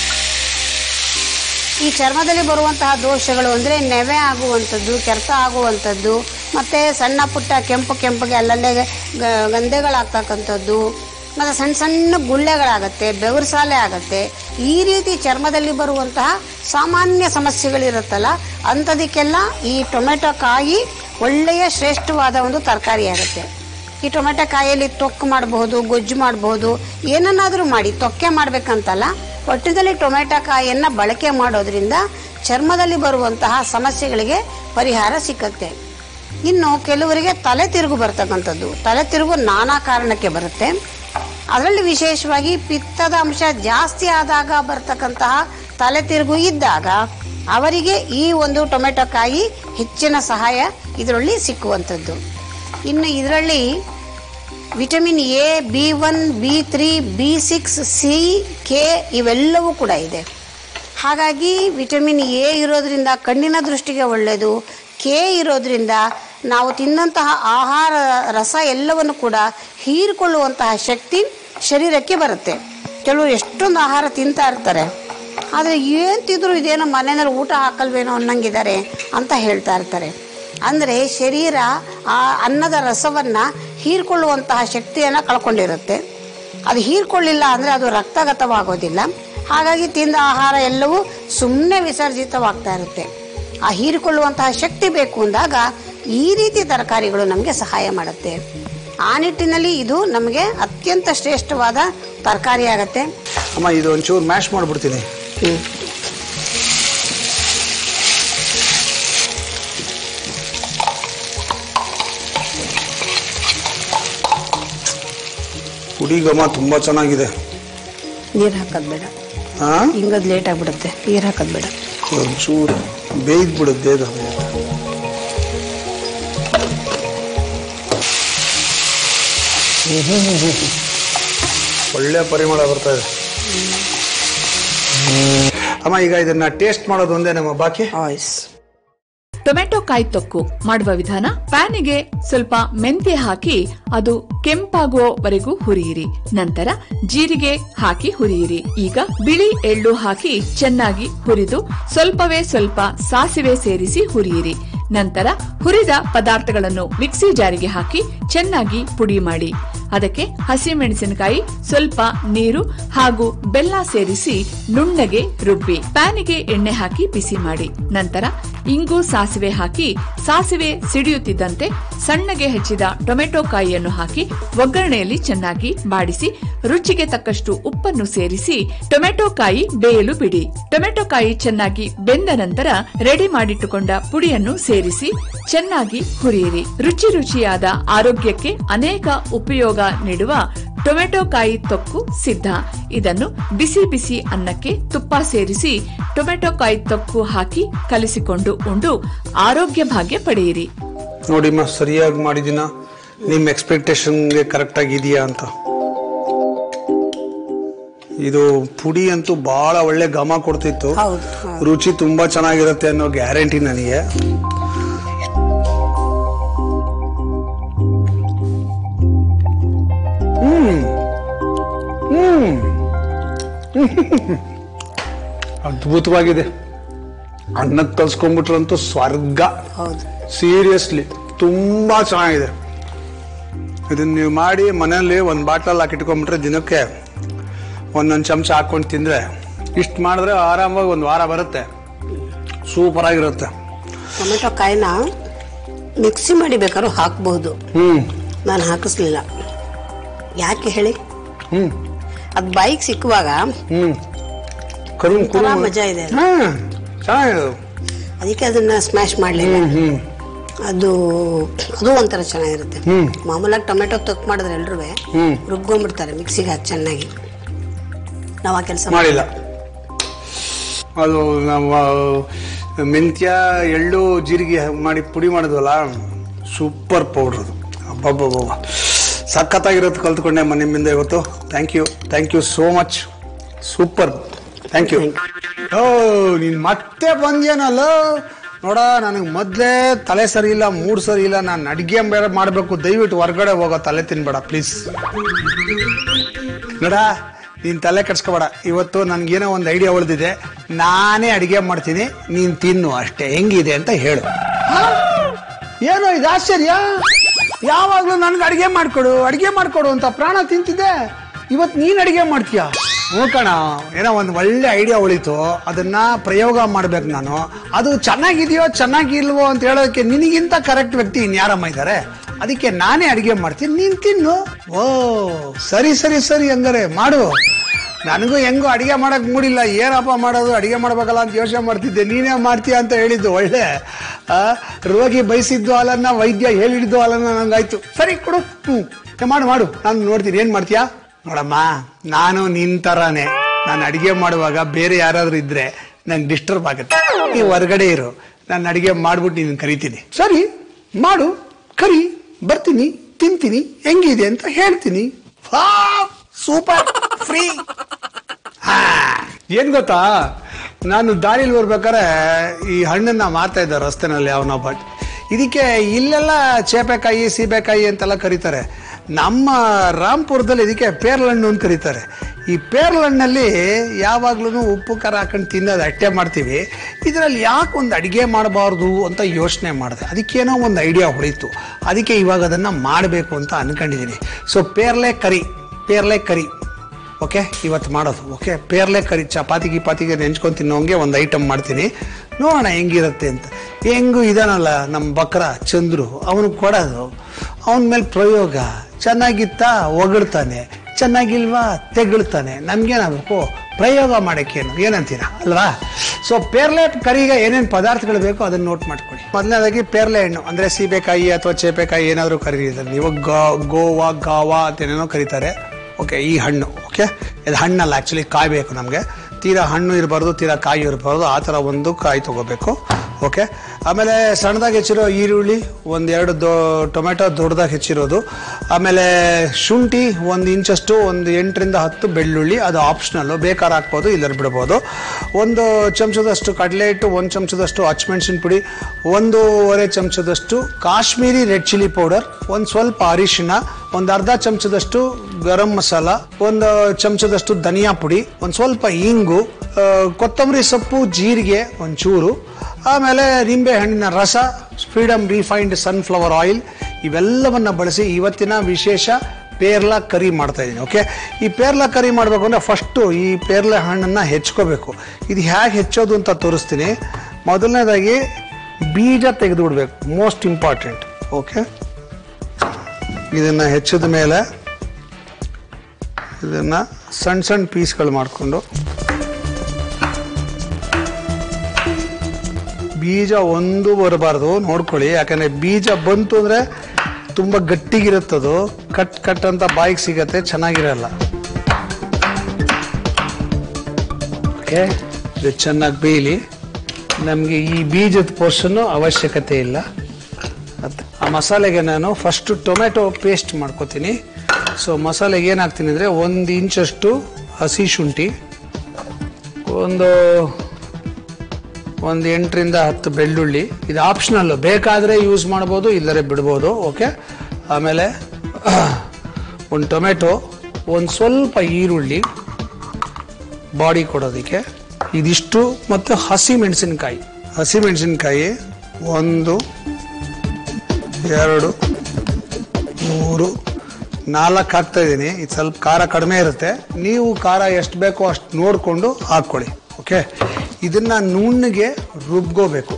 ಈ ಚರ್ಮದಲ್ಲಿ ಬರುವಂತಹ ದೋಷಗಳು ಅಂದರೆ ನೆವೆ ಆಗುವಂಥದ್ದು ಕೆರೆತ ಆಗುವಂಥದ್ದು ಮತ್ತು ಸಣ್ಣ ಪುಟ್ಟ ಕೆಂಪು ಕೆಂಪಗೆ ಅಲ್ಲಲ್ಲೇ ಗ- ಗಂಧೆಗಳಾಗ್ತಕ್ಕಂಥದ್ದು ಮತ್ತು ಸಣ್ಣ ಸಣ್ಣ ಗುಳ್ಳೆಗಳಾಗತ್ತೆ ಬೆವರುಸಾಲೆ ಆಗತ್ತೆ ಈ ರೀತಿ ಚರ್ಮದಲ್ಲಿ ಬರುವಂತಹ ಸಾಮಾನ್ಯ ಸಮಸ್ಯೆಗಳಿರುತ್ತಲ್ಲ ಅಂಥದಕ್ಕೆಲ್ಲ ಈ ಟೊಮೆಟೊ ಕಾಯಿ ಒಳ್ಳೆಯ ಶ್ರೇಷ್ಠವಾದ ಒಂದು ತರಕಾರಿ ಆಗುತ್ತೆ ಈ ಟೊಮೆಟೊ ಕಾಯಲ್ಲಿ ತೊಕ್ಕು ಮಾಡಬಹುದು ಗೊಜ್ಜು ಮಾಡಬಹುದು ಏನನ್ನಾದರೂ ಮಾಡಿ ತೊಕ್ಕೆ ಮಾಡಬೇಕಂತಲ್ಲ ಒಟ್ಟಿನಲ್ಲಿ ಟೊಮೆಟೊ ಕಾಯಿಯನ್ನು ಬಳಕೆ ಮಾಡೋದ್ರಿಂದ ಚರ್ಮದಲ್ಲಿ ಬರುವಂತಹ ಸಮಸ್ಯೆಗಳಿಗೆ ಪರಿಹಾರ ಸಿಕ್ಕತ್ತೆ ಇನ್ನು ಕೆಲವರಿಗೆ ತಲೆ ತಿರುಗು ಬರ್ತಕ್ಕಂಥದ್ದು ತಲೆ ತಿರುಗು ನಾನಾ ಕಾರಣಕ್ಕೆ ಬರುತ್ತೆ ಅದರಲ್ಲಿ ವಿಶೇಷವಾಗಿ ಪಿತ್ತದ ಅಂಶ ಜಾಸ್ತಿ ಆದಾಗ ಬರ್ತಕ್ಕಂತಹ ತಲೆ ತಿರುಗು ಇದ್ದಾಗ ಅವರಿಗೆ ಈ ಒಂದು ಟೊಮೆಟೊ ಕಾಯಿ ಹೆಚ್ಚಿನ ಸಹಾಯ ಇದರಲ್ಲಿ ಸಿಕ್ಕುವಂಥದ್ದು ಇನ್ನು ಇದರಲ್ಲಿ vitamin A B one B three B six C K ಇವೆಲ್ಲವೂ ಕೂಡ ಇದೆ ಹಾಗಾಗಿ ವಿಟಮಿನ್ ಎ ಇರೋದ್ರಿಂದ ಕಣ್ಣಿನ ದೃಷ್ಟಿಗೆ ಒಳ್ಳೆಯದು ಕೆ ಇರೋದ್ರಿಂದ ನಾವು ತಿನ್ನಂತಹ ಆಹಾರ ರಸ ಎಲ್ಲವನ್ನು ಕೂಡ ಹೀರಿಕೊಳ್ಳುವಂತಹ ಶಕ್ತಿ ಶರೀರಕ್ಕೆ ಬರುತ್ತೆ ಕೆಲವರು ಎಷ್ಟೊಂದು ಆಹಾರ ತಿಂತಾ ಇರ್ತಾರೆ ಆದರೆ ಏನು ತಿಂದರೂ ಇದೇನೋ ಮನೆಯಲ್ಲಿ ಊಟ ಹಾಕಲ್ವೇನೋ ಅನ್ನಂಗಿದ್ದಾರೆ ಅಂತ ಹೇಳ್ತಾ ಇರ್ತಾರೆ ಅಂದರೆ ಶರೀರ ಆ ಅನ್ನದ ರಸವನ್ನು ಹೀರ್ಕೊಳ್ಳುವಂತಹ ಶಕ್ತಿಯನ್ನು ಕಳ್ಕೊಂಡಿರುತ್ತೆ ಅದು ಹೀರ್ಕೊಳ್ಳಿಲ್ಲ ಅಂದರೆ ಅದು ರಕ್ತಗತವಾಗೋದಿಲ್ಲ ಹಾಗಾಗಿ ತಿಂದ ಆಹಾರ ಎಲ್ಲವೂ ಸುಮ್ಮನೆ ವಿಸರ್ಜಿತವಾಗ್ತಾ ಇರುತ್ತೆ ಆ ಹೀರಿಕೊಳ್ಳುವಂತಹ ಶಕ್ತಿ ಬೇಕು ಅಂದಾಗ ಈ ರೀತಿ ತರಕಾರಿಗಳು ನಮಗೆ ಸಹಾಯ ಮಾಡುತ್ತೆ ಆ ನಿಟ್ಟಿನಲ್ಲಿ ಇದು ನಮಗೆ ಅತ್ಯಂತ ಶ್ರೇಷ್ಠವಾದ ತರಕಾರಿ ಆಗತ್ತೆ ಅಮ್ಮ ಇದು ಒಂಚೂರು ಮ್ಯಾಶ್ ಮಾಡಿಬಿಡ್ತೀನಿ ಪುಡಿ ಘಮ ತುಂಬ ಚೆನ್ನಾಗಿದೆ ನೀರು ಹಾಕೋದು ಬೇಡ ಹಾಂ ಹಿಂಗದ್ ಲೇಟ್ ಆಗಿಬಿಡುತ್ತೆ ನೀರು ಹಾಕೋದು ಬೇಡ ಒಂಚೂರು ಬೇಯ್ದು ಬಿಡುತ್ತೆ ಅದು ಒಳ್ಳೆ ಪರಿಮಳ ಬರ್ತಾ ಇದೆ ಅಮ್ಮ ಈಗ ಇದನ್ನ ಟೇಸ್ಟ್ ಮಾಡೋದು ಒಂದೇ ನಮ್ಮ ಬಾಕಿ ಆಯ್ಸ್ ಟೊಮೆಟೊ ಕಾಯಿ ತೊಕ್ಕು ಮಾಡುವ ವಿಧಾನ ಪ್ಯಾನಿಗೆ ಸ್ವಲ್ಪ ಮೆಂತ್ಯ ಹಾಕಿ ಅದು ಕೆಂಪಾಗುವವರೆಗೂ ಹುರಿಯಿರಿ ನಂತರ ಜೀರಿಗೆ ಹಾಕಿ ಹುರಿಯಿರಿ ಈಗ ಬಿಳಿ ಎಳ್ಳು ಹಾಕಿ ಚೆನ್ನಾಗಿ ಹುರಿದು ಸ್ವಲ್ಪವೇ ಸ್ವಲ್ಪ ಸಾಸಿವೆ ಸೇರಿಸಿ ಹುರಿಯಿರಿ ನಂತರ ಹುರಿದ ಪದಾರ್ಥಗಳನ್ನು ಮಿಕ್ಸಿ ಜಾರಿಗೆ ಹಾಕಿ ಚೆನ್ನಾಗಿ ಪುಡಿ ಮಾಡಿ ಅದಕ್ಕೆ ಹಸಿಮೆಣಸಿನಕಾಯಿ ಸ್ವಲ್ಪ ನೀರು ಹಾಗೂ ಬೆಲ್ಲ ಸೇರಿಸಿ ನುಣ್ಣಗೆ ರುಬ್ಬಿ ಪ್ಯಾನಿಗೆ ಎಣ್ಣೆ ಹಾಕಿ ಬಿಸಿ ಮಾಡಿ ನಂತರ ಇಂಗು ಸಾಸಿವೆ ಹಾಕಿ ಸಾಸಿವೆ ಸಿಡಿಯುತ್ತಿದ್ದಂತೆ ಸಣ್ಣಗೆ ಹೆಚ್ಚಿದ ಟೊಮೆಟೊ ಕಾಯಿಯನ್ನು ಹಾಕಿ ಒಗ್ಗರಣೆಯಲ್ಲಿ ಚೆನ್ನಾಗಿ ಬಾಡಿಸಿ ರುಚಿಗೆ ತಕ್ಕಷ್ಟು ಉಪ್ಪನ್ನು ಸೇರಿಸಿ ಟೊಮೆಟೊ ಕಾಯಿ ಬೇಯಲು ಬಿಡಿ ಟೊಮೆಟೊ ಕಾಯಿ ಚೆನ್ನಾಗಿ ಬೆಂದ ನಂತರ ರೆಡಿ ಮಾಡಿಟ್ಟುಕೊಂಡ ಪುಡಿಯನ್ನು ಸೇರಿಸಿ ಚೆನ್ನಾಗಿ ಹುರಿಯಿರಿ ರುಚಿ ರುಚಿಯಾದ ಆರೋಗ್ಯಕ್ಕೆ ಅನೇಕ ಉಪಯೋಗ ನೀಡುವ ಟೊಮೆಟೊ ಕಾಯಿ ತೊಕ್ಕು ಸಿದ್ಧ ಇದನ್ನು ಬಿಸಿ ಬಿಸಿ ಅನ್ನಕ್ಕೆ ತುಪ್ಪ ಸೇರಿಸಿ ಟೊಮೆಟೊ ಕಾಯಿ ತೊಕ್ಕು ಹಾಕಿ ಕಲಿಸಿಕೊಂಡು ಉಂಡು ಆರೋಗ್ಯ ಭಾಗ್ಯ ಪಡೆಯಿರಿ ನೋಡಿಮ್ಮ ಸರಿಯಾಗಿ ಮಾಡಿದಿನ ನಿಮ್ಮ ಎಕ್ಸ್ಪೆಕ್ಟೇಷನ್ಗೆ ಕರೆಕ್ಟಾಗಿ ಇದೆಯಾ ಅಂತ ಇದು ಪುಡಿ ಅಂತೂ ಬಹಳ ಒಳ್ಳೆ ಘಮ ಕೊಡ್ತಿತ್ತು ಹೌದು, ಹೌದು. ರುಚಿ ತುಂಬಾ ಚೆನ್ನಾಗಿರುತ್ತೆ ಅನ್ನೋ ಗ್ಯಾರಂಟಿ ನನಗೆ ಹ್ಮ್ ಹ್ಮ್ ಅದ್ಭುತವಾಗಿದೆ ಅನ್ನಕ್ಕೆ ಕಲ್ಸ್ಕೊಂಡ್ಬಿಟ್ರಂತೂ ಸ್ವರ್ಗ ಹೌದು ಸೀರಿಯಸ್ಲಿ ತುಂಬಾ ಚೆನ್ನಾಗಿದೆ ಇದನ್ನ ನೀವು ಮಾಡಿ ಮನೆಯಲ್ಲಿ ಒಂದು ಬಾಟ್ಲಲ್ಲಿ ಹಾಕಿಟ್ಕೊಂಡ್ಬಿಟ್ರೆ ದಿನಕ್ಕೆ ಒಂದೊಂದು ಚಮಚ ಹಾಕೊಂಡು ತಿಂದರೆ ಇಷ್ಟು ಮಾಡಿದ್ರೆ ಆರಾಮಾಗಿ ಒಂದು ವಾರ ಬರುತ್ತೆ ಸೂಪರ್ ಆಗಿರುತ್ತೆ ಟೊಮೆಟೊ ಕಾಯಿನ ಮಿಕ್ಸಿ ಮಾಡಿ ಬೇಕಾದ್ರೂ ಹಾಕಬಹುದು ಹ್ಮ್ ನಾನು ಹಾಕಿಸ್ಲಿಲ್ಲ ಯಾಕೆ ಹೇಳಿ ಹ್ಮ್ ಅದು ಬೈಕ್ ಸಿಕ್ಕುವಾಗ ಹ್ಮ್ ಕರುಮ್ ಒಂಥರ ಕುರುಮ್ ಮಜಾ ಇದೆ ಅದು. ಹ್ಮ್ ಚೆನ್ನಾಗಿದೆ ಅದಕ್ಕೆ ಅದನ್ನ ಸ್ಮ್ಯಾಶ್ ಮಾಡಲಿಲ್ಲ ಹ್ಮ್ ಹ್ಮ್ ಅದು ಅದು ಒಂಥರ ಚೆನ್ನಾಗಿರುತ್ತೆ ಮಾಮೂಲಾಗಿ ಟೊಮೆಟೊ ತೊಕ್ ಮಾಡಿದ್ರೆ ಎಲ್ರೂ ರುಬ್ಕೊಂಡ್ಬಿಡ್ತಾರೆ ಮಿಕ್ಸಿಗೆ ಹಾಕಿ ಚೆನ್ನಾಗಿ ನಾವು ಆ ಕೆಲಸ ಮಾಡಿಲ್ಲ ಅದು ನಾವು ಮೆಂತ್ಯ ಎಳ್ಳು ಜೀರಿಗೆ ಮಾಡಿ ಪುಡಿ ಮಾಡಿದ್ವಲ್ಲ ಸೂಪರ್ ಪೌಡ್ರ್ ಅದು ಅಬ್ಬಬ್ಬಬ್ಬ ಸಖತ್ತಾಗಿರೋದು ಕಲ್ತ್ಕೊಂಡೆ ಅಮ್ಮ ನಿಮ್ಮಿಂದ ಇವತ್ತು thank you thank you so much super thank you ಓ ನೀನು ಮತ್ತೆ ಬಂದ್ಯಾನಲ್ಲ ನೋಡ ನನಗೆ ಮೊದಲೇ ತಲೆ ಸರಿ ಇಲ್ಲ ಮೂಡ್ ಸರಿ ಇಲ್ಲ ನಾನು ಅಡುಗೆ ಬೇರೆ ಮಾಡಬೇಕು ದಯವಿಟ್ಟು ಹೊರಗಡೆ ಹೋಗೋ ತಲೆ ತಿನ್ಬೇಡ ಪ್ಲೀಸ್ ನೋಡ ನೀನ್ ತಲೆ ಕೆಡ್ಸ್ಕೊಬೇಡ ಇವತ್ತು ನನ್ಗೇನೋ ಒಂದು ಐಡಿಯಾ ಉಳಿದಿದೆ ನಾನೇ ಅಡಿಗೆ ಮಾಡ್ತೀನಿ ನೀನ್ ತಿನ್ನು ಅಷ್ಟೇ ಹೆಂಗಿದೆ ಅಂತ ಹೇಳು ಹಾ? ಏನೋ ಇದು ಆಶ್ಚರ್ಯ ಯಾವಾಗ್ಲೂ ನನ್ಗೆ ಅಡಿಗೆ ಮಾಡ್ಕೊಡು ಅಡಿಗೆ ಮಾಡ್ಕೊಡು ಅಂತ ಪ್ರಾಣ ತಿಂತಿದ್ದೆ ಇವತ್ತು ನೀನ್ ಅಡಿಗೆ ಮಾಡ್ತೀಯ ಹ್ಞೂ ಕಣ ಏನೋ ಒಂದು ಒಳ್ಳೆ ಐಡಿಯಾ ಉಳಿತು ಅದನ್ನ ಪ್ರಯೋಗ ಮಾಡ್ಬೇಕು ನಾನು ಅದು ಚೆನ್ನಾಗಿದೆಯೋ ಚೆನ್ನಾಗಿಲ್ವೋ ಅಂತ ಹೇಳೋದಕ್ಕೆ ನಿನಗಿಂತ ಕರೆಕ್ಟ್ ವ್ಯಕ್ತಿ ಇನ್ಯಾರಮ್ಮ ಇದ್ದಾರೆ ಅದಕ್ಕೆ ನಾನೇ ಅಡಿಗೆ ಮಾಡ್ತೀನಿ ನೀನ್ ತಿನ್ನು ಓ ಸರಿ ಸರಿ ಸರಿ ಹಂಗಾರೆ ಮಾಡು ನನಗೂ ಹೆಂಗೋ ಅಡಿಗೆ ಮಾಡಕ್ ಮೂಡಿಲ್ಲ ಏನಪ್ಪ ಮಾಡೋದು ಅಡಿಗೆ ಮಾಡ್ಬೇಕಲ್ಲ ಅಂತ ಯೋಚನೆ ಮಾಡ್ತಿದ್ದೆ ನೀನೇ ಮಾಡ್ತೀಯ ಅಂತ ಹೇಳಿದ್ದು ಒಳ್ಳೆ ಆ, ರೋಗಿ ಬಯಸಿದ್ದು ಹಾಲನ್ನ ವೈದ್ಯ ಹೇಳಿದ್ದು ಹಾಲನ್ನ ನಂಗಾಯ್ತು ಸರಿ ಕೊಡು ಹ್ಮ್ ಏ, ಮಾಡು ಮಾಡು ನಾನು ನೋಡ್ತೀನಿ ಏನ್ ಮಾಡ್ತೀಯಾ ನೋಡಮ್ಮ ನಾನು ನಿನ್ ತರಾನೇ ನಾನು ಅಡಿಗೆ ಮಾಡುವಾಗ ಬೇರೆ ಯಾರಾದ್ರೂ ಇದ್ರೆ ನಂಗೆ ಡಿಸ್ಟರ್ಬ್ ಆಗುತ್ತೆ ನೀವು ಹೊರಗಡೆ ಇರು ನಾನು ಅಡಿಗೆ ಮಾಡ್ಬಿಟ್ಟು ನೀನು ಕರಿತೀನಿ ಸರಿ ಮಾಡು ಕರಿ ಬರ್ತೀನಿ ತಿಂತೀನಿ ಹೆಂಗಿದೆ ಅಂತ ಹೇಳ್ತೀನಿ ಸೂಪರ್ ಫ್ರೀ ಏನ್ ಗೊತ್ತಾ ನಾನು ದಾರಿಲಿ ಬರ್ಬೇಕಾರೆ ಈ ಹಣ್ಣನ್ನ ಮಾರ್ತಾ ಇದ್ದ ರಸ್ತೆನಲ್ಲಿ ಅವನೊಬ್ಬ ಇದಕ್ಕೆ ಇಲ್ಲೆಲ್ಲ ಚೇಪೆಕಾಯಿ ಸೀಬೆಕಾಯಿ ಅಂತೆಲ್ಲ ಕರೀತಾರೆ ನಮ್ಮ ರಾಂಪುರದಲ್ಲಿ ಇದಕ್ಕೆ ಪೇರ್ಲಣ್ಣು ಅಂತ ಕರೀತಾರೆ ಈ ಪೇರ್ಲಣ್ಣಲ್ಲಿ ಯಾವಾಗ್ಲೂ ಉಪ್ಪು ಖಾರ ಹಾಕೊಂಡು ತಿನ್ನೋದು ಅಟ್ಟೆ ಮಾಡ್ತೀವಿ ಇದರಲ್ಲಿ ಯಾಕೆ ಒಂದು ಅಡಿಗೆ ಮಾಡಬಾರ್ದು ಅಂತ ಯೋಚನೆ ಮಾಡಿದೆ ಅದಕ್ಕೇನೋ ಒಂದು ಐಡಿಯಾ ಹೊಳಿತು ಅದಕ್ಕೆ ಇವಾಗ ಅದನ್ನು ಮಾಡಬೇಕು ಅಂತ ಅನ್ಕೊಂಡಿದ್ದೀನಿ ಸೊ ಪೇರ್ಲೆ ಕರಿ ಪೇರ್ಲೆ ಕರಿ ಓಕೆ ಇವತ್ತು ಮಾಡೋದು ಓಕೆ ಪೇರ್ಲೆ ಕರಿ ಚಪಾತಿ ಗಿಪಾತಿಗೆ ನೆಂಚ್ಕೊಂಡು ತಿನ್ನೋಂಗೆ ಒಂದು ಐಟಮ್ ಮಾಡ್ತೀನಿ ನೋಡೋಣ ಹೆಂಗಿರುತ್ತೆ ಅಂತ ಹೆಂಗೂ ಇದಾನಲ್ಲ ನಮ್ಮ ಬಕ್ರ ಚಂದ್ರು ಅವನು ಕೊಡೋದು ಅವನ ಮೇಲೆ ಪ್ರಯೋಗ ಚೆನ್ನಾಗಿತ್ತಾ ಹೊಗಳ್ತಾನೆ ಚೆನ್ನಾಗಿಲ್ವಾ ತೆಗಳ್ತಾನೆ ನಮ್ಗೇನಾಗಬೇಕು ಪ್ರಯೋಗ ಮಾಡೋಕ್ಕೇನು ಏನಂತೀರಾ ಅಲ್ವಾ ಸೊ ಪೇರ್ಲೆ ಕರಿಗೆ ಏನೇನು ಪದಾರ್ಥಗಳು ಬೇಕೋ ಅದನ್ನ ನೋಟ್ ಮಾಡ್ಕೊಳ್ಳಿ ಮೊದಲನೇದಾಗಿ ಪೇರ್ಲೆ ಹಣ್ಣು ಅಂದರೆ ಸೀಬೆಕಾಯಿ ಅಥವಾ ಚೇಪೆಕಾಯಿ ಏನಾದರೂ ಕರೀತಾರೆ ನೀವು ಗಾ- ಗೋವಾ ಗಾವಾ ಅಂತ ಏನೇನೋ ಕರೀತಾರೆ ಓಕೆ ಈ ಹಣ್ಣು ಓಕೆ ಇದು ಹಣ್ಣಲ್ಲ ಆ್ಯಕ್ಚುಲಿ ಕಾಯಿ ಬೇಕು ನಮಗೆ ತೀರಾ ಹಣ್ಣು ಇರಬಾರ್ದು ತೀರಾ ಕಾಯಿ ಇರಬಾರ್ದು ಆ ಥರ ಒಂದು ಕಾಯಿ ತಗೋಬೇಕು ಓಕೆ ಆಮೇಲೆ ಸಣ್ಣದಾಗಿ ಹೆಚ್ಚಿರೋ ಈರುಳ್ಳಿ ಒಂದೆರಡು ದೊ ಟೊಮೆಟೊ ದೊಡ್ಡದಾಗಿ ಹೆಚ್ಚಿರೋದು ಆಮೇಲೆ ಶುಂಠಿ ಒಂದು ಇಂಚಷ್ಟು ಒಂದು ಎಂಟರಿಂದ ಹತ್ತು ಬೆಳ್ಳುಳ್ಳಿ ಅದು ಆಪ್ಷನಲ್ಲು ಬೇಕಾದ್ರೆ ಹಾಕ್ಬೋದು ಇಲ್ಲರ ಬಿಡ್ಬೋದು ಒಂದು ಚಮಚದಷ್ಟು ಕಡಲೆ ಹಿಟ್ಟು ಒಂದು ಚಮಚದಷ್ಟು ಹಚ್ಮೆಣಸಿನ ಪುಡಿ ಒಂದೂವರೆ ಚಮಚದಷ್ಟು ಕಾಶ್ಮೀರಿ ರೆಡ್ ಚಿಲ್ಲಿ ಪೌಡರ್ ಒಂದು ಸ್ವಲ್ಪ ಅರಿಶಿಣ ಒಂದು ಅರ್ಧ ಚಮಚದಷ್ಟು ಗರಂ ಮಸಾಲ ಒಂದು ಚಮಚದಷ್ಟು ಧನಿಯಾ ಪುಡಿ ಒಂದು ಸ್ವಲ್ಪ ಇಂಗು ಆ, ಕೊತ್ತಂಬರಿ ಸೊಪ್ಪು ಜೀರಿಗೆ ಒಂಚೂರು ಆಮೇಲೆ ನಿಂಬೆ ಹಣ್ಣಿನ ರಸ ಫ್ರೀಡಮ್ ರಿಫೈನ್ಡ್ ಸನ್ಫ್ಲವರ್ ಆಯಿಲ್ ಇವೆಲ್ಲವನ್ನ ಬಳಸಿ ಇವತ್ತಿನ ವಿಶೇಷ ಪೇರ್ಲ ಕರಿ ಮಾಡ್ತಾ ಇದ್ದೀನಿ ಓಕೆ ಈ ಪೇರ್ಲ ಕರಿ ಮಾಡಬೇಕು ಅಂದರೆ ಫಸ್ಟು ಈ ಪೇರ್ಲೆ ಹಣ್ಣನ್ನು ಹೆಚ್ಕೋಬೇಕು ಇದು ಹೇಗೆ ಹೆಚ್ಚೋದು ಅಂತ ತೋರಿಸ್ತೀನಿ ಮೊದಲನೇದಾಗಿ ಬೀಜ ತೆಗೆದು ಬಿಡ್ಬೇಕು ಮೋಸ್ಟ್ ಇಂಪಾರ್ಟೆಂಟ್ ಓಕೆ ಇದನ್ನು ಹೆಚ್ಚಿದ ಮೇಲೆ ಇದನ್ನು ಸಣ್ಣ ಸಣ್ಣ ಪೀಸ್ಗಳು ಮಾಡಿಕೊಂಡು ಬೀಜ ಒಂದು ಬರಬಾರ್ದು ನೋಡ್ಕೊಳ್ಳಿ ಯಾಕಂದ್ರೆ ಬೀಜ ಬಂತು ಅಂದ್ರೆ ತುಂಬ ಗಟ್ಟಿಗಿರುತ್ತದು ಕಟ್ ಕಟ್ ಅಂತ ಬಾಯಿಗೆ ಸಿಗತ್ತೆ ಚೆನ್ನಾಗಿರಲ್ಲ ಓಕೆ ಇದು ಚೆನ್ನಾಗಿ ಬೇಯಲಿ ನಮಗೆ ಈ ಬೀಜದ ಪೋರ್ಷನ್ನು ಅವಶ್ಯಕತೆ ಇಲ್ಲ ಮತ್ತೆ ಆ ಮಸಾಲೆಗೆ ನಾನು ಫಸ್ಟ್ ಟೊಮೆಟೊ ಪೇಸ್ಟ್ ಮಾಡ್ಕೋತೀನಿ ಸೊ ಮಸಾಲೆಗೆ ಏನು ಹಾಕ್ತೀನಿ ಅಂದರೆ ಒಂದು ಇಂಚಷ್ಟು ಹಸಿ ಶುಂಠಿ ಒಂದು ಒಂದು ಎಂಟರಿಂದ ಹತ್ತು ಬೆಳ್ಳುಳ್ಳಿ ಇದು ಆಪ್ಷನಲ್ಲು ಬೇಕಾದರೆ ಯೂಸ್ ಮಾಡ್ಬೋದು ಇಲ್ಲರೆ ಬಿಡ್ಬೋದು ಓಕೆ ಆಮೇಲೆ ಒಂದು ಟೊಮೆಟೊ ಒಂದು ಸ್ವಲ್ಪ ಈರುಳ್ಳಿ ಬಾಡಿ ಕೊಡೋದಕ್ಕೆ ಇದಿಷ್ಟು ಮತ್ತು ಹಸಿ ಮೆಣಸಿನ್ಕಾಯಿ ಹಸಿ ಮೆಣಸಿನ್ಕಾಯಿ ಒಂದು ಎರಡು ಮೂರು ನಾಲ್ಕು ಹಾಕ್ತಾ ಇದ್ದೀನಿ ಇದು ಸ್ವಲ್ಪ ಖಾರ ಕಡಿಮೆ ಇರುತ್ತೆ ನೀವು ಖಾರ ಎಷ್ಟು ಬೇಕೋ ಅಷ್ಟು ನೋಡಿಕೊಂಡು ಹಾಕ್ಕೊಳ್ಳಿ ಓಕೆ ಇದನ್ನ ನುಣ್ಣಗೆ ರುಬ್ಕೋಬೇಕು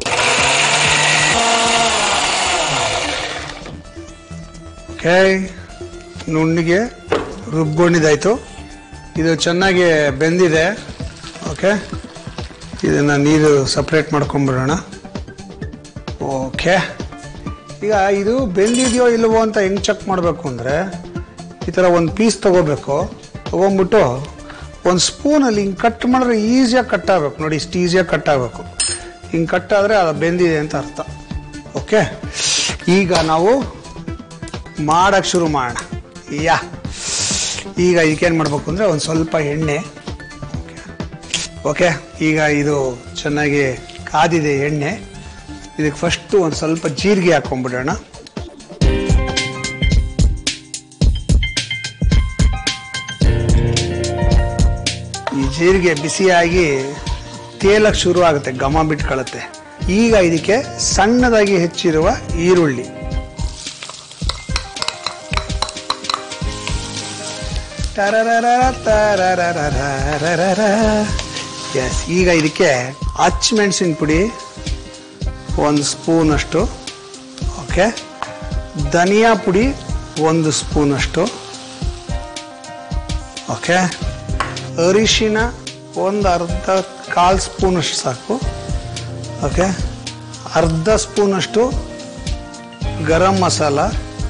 ಓಕೆ ನುಣ್ಣಗೆ ರುಬ್ಕೊಂಡಿದ್ದಾಯ್ತು ಇದು ಚೆನ್ನಾಗಿ ಬೆಂದಿದೆ ಓಕೆ ಇದನ್ನು ನೀರು ಸಪ್ರೇಟ್ ಮಾಡ್ಕೊಂಬಿಡೋಣ ಓಕೆ ಈಗ ಇದು ಬೆಂದಿದೆಯೋ ಇಲ್ವೋ ಅಂತ ಹೆಂಗ್ ಚೆಕ್ ಮಾಡಬೇಕು ಅಂದರೆ ಈ ಥರ ಒಂದು ಪೀಸ್ ತಗೋಬೇಕು ತಗೊಂಬಿಟ್ಟು ಒಂದು ಸ್ಪೂನಲ್ಲಿ ಹಿಂಗೆ ಕಟ್ ಮಾಡಿದ್ರೆ ಈಸಿಯಾಗಿ ಕಟ್ ಆಗಬೇಕು ನೋಡಿ ಇಷ್ಟು ಈಸಿಯಾಗಿ ಕಟ್ ಆಗಬೇಕು ಹಿಂಗೆ ಕಟ್ ಆದರೆ ಅದು ಬೆಂದಿದೆ ಅಂತ ಅರ್ಥ ಓಕೆ ಈಗ ನಾವು ಮಾಡಕ್ಕೆ ಶುರು ಮಾಡೋಣ ಯಾ ಈಗ ಇದಕ್ಕೇನು ಮಾಡಬೇಕು ಅಂದರೆ ಒಂದು ಸ್ವಲ್ಪ ಎಣ್ಣೆ ಓಕೆ ಈಗ ಇದು ಚೆನ್ನಾಗಿ ಕಾದಿದೆ ಎಣ್ಣೆ ಇದಕ್ಕೆ ಫಸ್ಟು ಒಂದು ಸ್ವಲ್ಪ ಜೀರಿಗೆ ಹಾಕೊಂಡ್ಬಿಡೋಣ ಈ ಜೀರಿಗೆ ಬಿಸಿಯಾಗಿ ತೇಲಕ್ಕೆ ಶುರು ಆಗುತ್ತೆ ಘಮ ಬಿಟ್ಕೊಳ್ಳುತ್ತೆ ಈಗ ಇದಕ್ಕೆ ಸಣ್ಣದಾಗಿ ಹೆಚ್ಚಿರುವ ಈರುಳ್ಳಿ ಎಸ್ ಈಗ ಇದಕ್ಕೆ ಹಚ್ಮೆಣಸಿನ ಪುಡಿ ಒಂದು ಸ್ಪೂನಷ್ಟು ಓಕೆ ಧನಿಯಾ ಪುಡಿ ಒಂದು ಸ್ಪೂನಷ್ಟು ಓಕೆ ಅರಿಶಿನ ಒಂದು ಅರ್ಧ ಕಾಲು ಸ್ಪೂನಷ್ಟು ಸಾಕು ಓಕೆ ಅರ್ಧ ಸ್ಪೂನಷ್ಟು ಗರಂ ಮಸಾಲ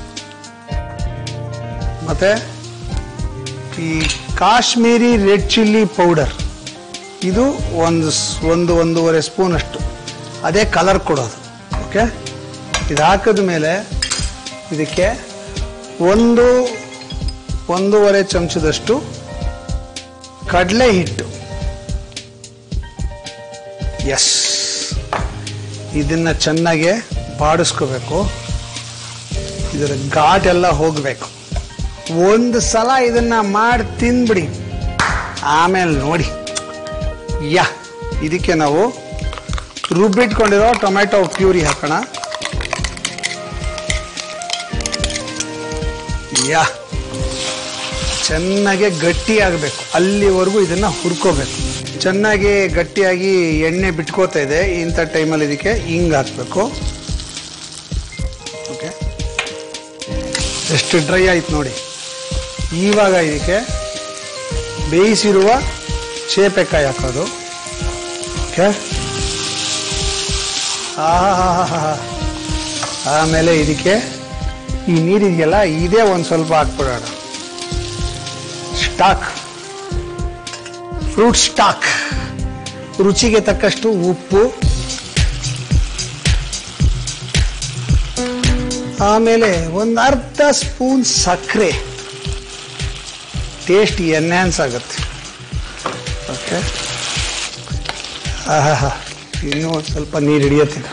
ಮತ್ತು ಈ ಕಾಶ್ಮೀರಿ ರೆಡ್ ಚಿಲ್ಲಿ ಪೌಡರ್ ಇದು ಒಂದು ಸ್- ಒಂದು ಒಂದೂವರೆ ಸ್ಪೂನಷ್ಟು ಅದೇ ಕಲರ್ ಕೊಡೋದು ಓಕೆ ಇದು ಹಾಕಿದ ಮೇಲೆ ಇದಕ್ಕೆ ಒಂದು ಒಂದೂವರೆ ಚಮಚದಷ್ಟು ಕಡಲೆ ಹಿಟ್ಟು ಎಸ್ ಇದನ್ನ ಚೆನ್ನಾಗಿ ಬಾಡಿಸ್ಕೋಬೇಕು ಇದರ ಘಾಟ್ ಎಲ್ಲ ಹೋಗಬೇಕು ಒಂದು ಸಲ ಇದನ್ನ ಮಾಡಿ ತಿಂದ್ಬಿಡಿ ಆಮೇಲೆ ನೋಡಿ ಯಾ ಇದಕ್ಕೆ ನಾವು ರುಬ್ಬಿಟ್ಕೊಂಡಿರೋ ಟೊಮೆಟೊ ಪ್ಯೂರಿ ಹಾಕೋಣ ಯಾ ಚೆನ್ನಾಗಿ ಗಟ್ಟಿ ಆಗಬೇಕು ಅಲ್ಲಿವರೆಗೂ ಇದನ್ನ ಹುರ್ಕೋಬೇಕು ಚೆನ್ನಾಗಿ ಗಟ್ಟಿಯಾಗಿ ಎಣ್ಣೆ ಬಿಟ್ಕೋತಾ ಇದೆ ಇಂಥ ಟೈಮಲ್ಲಿ ಇದಕ್ಕೆ ಹಿಂಗ್ ಹಾಕ್ಬೇಕು ಓಕೆ ಎಷ್ಟು ಡ್ರೈ ಆಯ್ತು ನೋಡಿ ಇವಾಗ ಇದಕ್ಕೆ ಬೇಯಿಸಿರುವ ಚೇಪೆಕಾಯಿ ಹಾಕೋದು ಓಕೆ ಆಹಾಹಾಹಾಹಾ. ಆಮೇಲೆ ಇದಕ್ಕೆ ಈ ನೀರಿದೆಯಲ್ಲ ಇದೇ ಒಂದು ಸ್ವಲ್ಪ ಹಾಕ್ಬಿಡೋಣ ಸ್ಟಾಕ್ ಫ್ರೂಟ್ ಸ್ಟಾಕ್ ರುಚಿಗೆ ತಕ್ಕಷ್ಟು ಉಪ್ಪು ಆಮೇಲೆ ಒಂದು ಅರ್ಧ ಸ್ಪೂನ್ ಸಕ್ಕರೆ ಟೇಸ್ಟ್ ಎನ್ಹ್ಯಾನ್ಸ್ ಆಗುತ್ತೆ ಓಕೆ ಆಹಾ ಇನ್ನೂ ಒಂದು ಸ್ವಲ್ಪ ನೀರು ಹಿಡಿಯತ್ತಿಲ್ಲ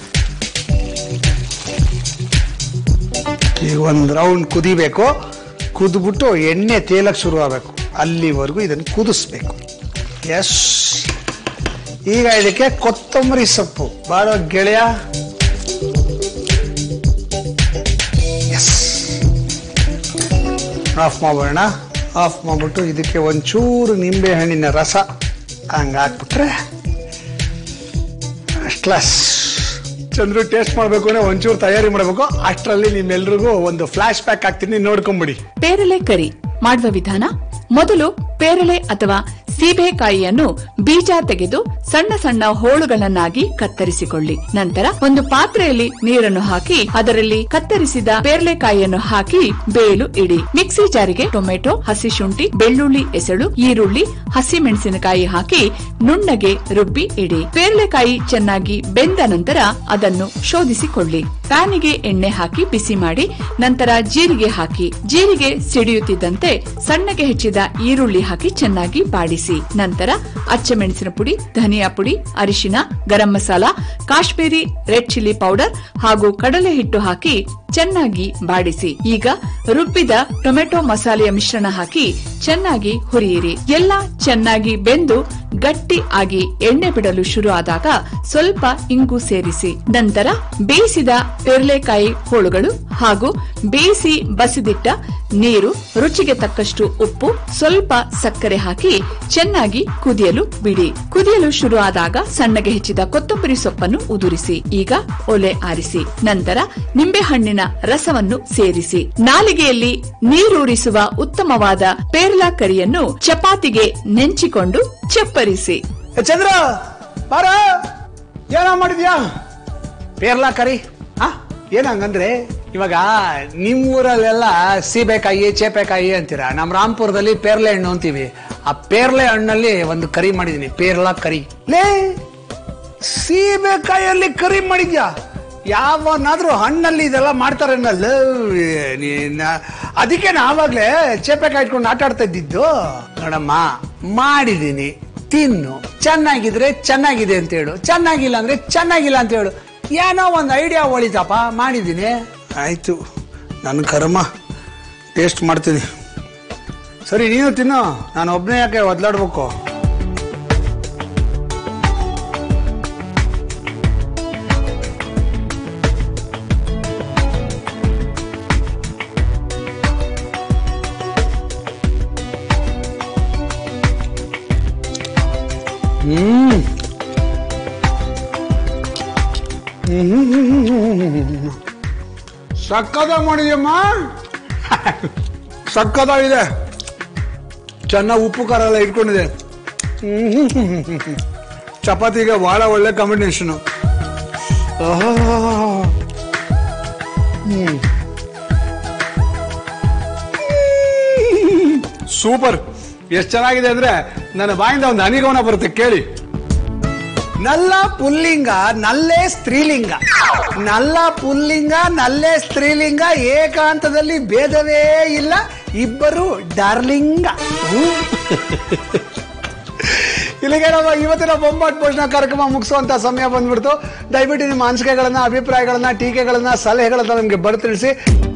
ಈಗ ಒಂದು ರೌಂಡ್ ಕುದಿಬೇಕು ಕುದ್ಬಿಟ್ಟು ಎಣ್ಣೆ ತೇಲಕ್ಕೆ ಶುರು ಆಗಬೇಕು ಅಲ್ಲಿವರೆಗೂ ಇದನ್ನು ಕುದಿಸ್ಬೇಕು ಎಸ್ ಈಗ ಇದಕ್ಕೆ ಕೊತ್ತಂಬರಿ ಸೊಪ್ಪು ಬಾಳ ಗೆಳೆಯ ಎಸ್ ಆಫ್ ಮಾಡೋಣ ಆಫ್ ಮಾಡ್ಬಿಟ್ಟು ಇದಕ್ಕೆ ಒಂಚೂರು ನಿಂಬೆ ಹಣ್ಣಿನ ರಸ ಹಂಗೆ ಹಾಕ್ಬಿಟ್ರೆ ಕ್ಲಾಸ್ ಚಂದ್ರು ಟೇಸ್ಟ್ ಮಾಡಬೇಕು ಅಂದ್ರೆ ಒಂಚೂರು ತಯಾರಿ ಮಾಡಬೇಕು ಅಷ್ಟರಲ್ಲಿ ನಿಮ್ಮೆಲ್ರಿಗೂ ಒಂದು ಫ್ಲಾಶ್ ಬ್ಯಾಕ್ ಹಾಕ್ತೀನಿ ನೋಡ್ಕೊಂಬಿಡಿ ಪೇರಲೆ ಕರಿ ಮಾಡುವ ವಿಧಾನ ಮೊದಲು ಪೇರಳೆ ಅಥವಾ ಸೀಬೆಕಾಯಿಯನ್ನು ಬೀಜ ತೆಗೆದು ಸಣ್ಣ ಸಣ್ಣ ಹೋಳುಗಳನ್ನಾಗಿ ಕತ್ತರಿಸಿಕೊಳ್ಳಿ ನಂತರ ಒಂದು ಪಾತ್ರೆಯಲ್ಲಿ ನೀರನ್ನು ಹಾಕಿ ಅದರಲ್ಲಿ ಕತ್ತರಿಸಿದ ಪೇರಳೆಕಾಯಿಯನ್ನು ಹಾಕಿ ಬೇಯಲು ಇಡಿ ಮಿಕ್ಸಿ ಜಾರಿಗೆ ಟೊಮೆಟೊ ಹಸಿ ಶುಂಠಿ ಬೆಳ್ಳುಳ್ಳಿ ಎಸಳು ಈರುಳ್ಳಿ ಹಸಿ ಮೆಣಸಿನಕಾಯಿ ಹಾಕಿ ನುಣ್ಣಗೆ ರುಬ್ಬಿ ಇಡಿ ಪೇರಳೆಕಾಯಿ ಚೆನ್ನಾಗಿ ಬೆಂದ ನಂತರ ಅದನ್ನು ಶೋಧಿಸಿಕೊಳ್ಳಿ ಪ್ಯಾನಿಗೆ ಎಣ್ಣೆ ಹಾಕಿ ಬಿಸಿ ಮಾಡಿ ನಂತರ ಜೀರಿಗೆ ಹಾಕಿ ಜೀರಿಗೆ ಸಿಡಿಯುತ್ತಿದ್ದಂತೆ ಸಣ್ಣಗೆ ಹೆಚ್ಚಿದ ಈರುಳ್ಳಿ ಹಾಕಿ ಚೆನ್ನಾಗಿ ಬಾಡಿಸಿ ನಂತರ ಅಚ್ಚಮೆಣಸಿನ ಪುಡಿ ಧನಿಯಾ ಪುಡಿ ಅರಿಶಿನ garam masala Kashmiri red chilli powder ಹಾಗೂ ಕಡಲೆ ಹಿಟ್ಟು ಹಾಕಿ ಚೆನ್ನಾಗಿ ಬಾಡಿಸಿ ಈಗ ರುಬ್ಬಿದ ಟೊಮೆಟೊ ಮಸಾಲೆಯ ಮಿಶ್ರಣ ಹಾಕಿ ಚೆನ್ನಾಗಿ ಹುರಿಯಿರಿ ಎಲ್ಲ ಚೆನ್ನಾಗಿ ಬೆಂದು ಗಟ್ಟಿ ಆಗಿ ಎಣ್ಣೆ ಬಿಡಲು ಶುರು ಆದಾಗ ಸ್ವಲ್ಪ ಇಂಗು ಸೇರಿಸಿ ನಂತರ ಬೇಯಿಸಿದ ಪೇರ್ಲೆಕಾಯಿ ಹೋಳುಗಳು ಹಾಗೂ ಬೇಯಿಸಿ ಬಸಿದಿಟ್ಟ ನೀರು ರುಚಿಗೆ ತಕ್ಕಷ್ಟು ಉಪ್ಪು ಸ್ವಲ್ಪ ಸಕ್ಕರೆ ಹಾಕಿ ಚೆನ್ನಾಗಿ ಕುದಿಯಲು ಬಿಡಿ ಕುದಿಯಲು ಶುರು ಆದಾಗ ಸಣ್ಣಗೆ ಹೆಚ್ಚಿದ ಕೊತ್ತಂಬರಿ ಸೊಪ್ಪನ್ನು ಉದುರಿಸಿ ಈಗ ಒಲೆ ಆರಿಸಿ ನಂತರ ನಿಂಬೆಹಣ್ಣಿನ ರಸವನ್ನು ಸೇರಿಸಿ ನಾಲಿಗೆಯಲ್ಲಿ ನೀರೂರಿಸುವ ಉತ್ತಮವಾದ ಪೇರ್ಲಾ ಕರಿಯನ್ನು ಚಪಾತಿಗೆ ನೆಂಚಿಕೊಂಡು ಚಪ್ಪರಿಸಿ ಏ ಚಂದ್ರ ಬಾರ ಏನೋ ಮಾಡಿದ್ಯಾ ಪೇರ್ಲಾ ಕರಿ ಹಾ ಏನ್ ಹಂಗಂದ್ರೆ ಇವಾಗ ನಿಮ್ ಊರಲ್ಲೆಲ್ಲ ಸೀಬೆಕಾಯಿ ಚೇಪೆಕಾಯಿ ಅಂತೀರ ನಮ್ ರಾಮ್ಪುರದಲ್ಲಿ ಪೇರ್ಲೆ ಹಣ್ಣು ಅಂತೀವಿ ಆ ಪೇರ್ಲೆ ಹಣ್ಣಲ್ಲಿ ಒಂದು ಕರಿ ಮಾಡಿದೀನಿ ಪೇರ್ಲ ಕರಿ ಲೇ ಸೀಬೆಕಾಯಲ್ಲಿ ಕರಿ ಮಾಡಿದ್ಯಾ ಯಾವನಾದ್ರೂ ಹಣ್ಣಲ್ಲಿ ಇದೆಲ್ಲ ಮಾಡ್ತಾರೆ ನೀನ್ ಅದಕ್ಕೆ ನಾವಾಗ್ಲೇ ಚೇಪೆಕಾಯಿ ಇಟ್ಕೊಂಡು ಆಟ ಆಡ್ತಾ ಇದ್ದಿದ್ದು ನೋಡಮ್ಮ ಮಾಡಿದೀನಿ ತಿನ್ನು ಚೆನ್ನಾಗಿದ್ರೆ ಚೆನ್ನಾಗಿದೆ ಅಂತ ಹೇಳು ಚೆನ್ನಾಗಿಲ್ಲ ಅಂದ್ರೆ ಚೆನ್ನಾಗಿಲ್ಲ ಅಂತ ಹೇಳು ಏನೋ ಒಂದು ಐಡಿಯಾ ಹೊಳಿತಪ್ಪ ಮಾಡಿದ್ದೀನಿ ಆಯ್ತು ನನ್ನ ಕರ್ಮ ಟೇಸ್ಟ್ ಮಾಡ್ತೀನಿ ಸರಿ ನೀನು ತಿನ್ನು ನಾನು ಒಬ್ಬನೇ ಯಾಕೆ ಒದ್ಲಾಡ್ಬೇಕು ಹ್ಮ್ ಸಕ್ಕದಾಗ ಮಾಡಿದ್ಯಮ್ಮ ಸಕ್ಕದಾಗಿದೆ ಚೆನ್ನಾಗಿ ಉಪ್ಪು ಖಾರ ಎಲ್ಲ ಇಟ್ಕೊಂಡಿದೆ ಹ್ಮ್. ಚಪಾತಿಗೆ ಬಹಳ ಒಳ್ಳೆ ಕಾಂಬಿನೇಷನ್ ಸೂಪರ್ ಎಷ್ಟು ಚೆನ್ನಾಗಿದೆ ಅಂದ್ರೆ ನನ್ನ ಬಾಯಿಂದ ಒಂದು ಹನಿಗವನ ಬರುತ್ತೆ ಕೇಳಿ ನಲ್ಲ ಪುಲ್ಲಿಂಗ ನಲ್ಲೇ ಸ್ತ್ರೀಲಿಂಗ ನಲ್ಲ ಪುಲ್ಲಿಂಗ ನಲ್ಲೇ ಸ್ತ್ರೀಲಿಂಗ ಏಕಾಂತದಲ್ಲಿ ಭೇದವೇ ಇಲ್ಲ ಇಬ್ಬರು ಡಾರ್ಲಿಂಗ ಹ್ಮ್. ಇಲ್ಲಿಗೆ ನಮ್ಮ ಇವತ್ತಿನ ಬೊಂಬಾಟ್ ಭೋಜನ ಕಾರ್ಯಕ್ರಮ ಮುಗಿಸುವಂತ ಸಮಯ ಬಂದ್ಬಿಡ್ತು ದಯವಿಟ್ಟು ನಿಮ್ಮ ಅನಿಸಿಕೆಗಳನ್ನ ಅಭಿಪ್ರಾಯಗಳನ್ನ ಟೀಕೆಗಳನ್ನ ಸಲಹೆಗಳನ್ನ ನಮಗೆ ಬರ್ತಿಳಿಸಿ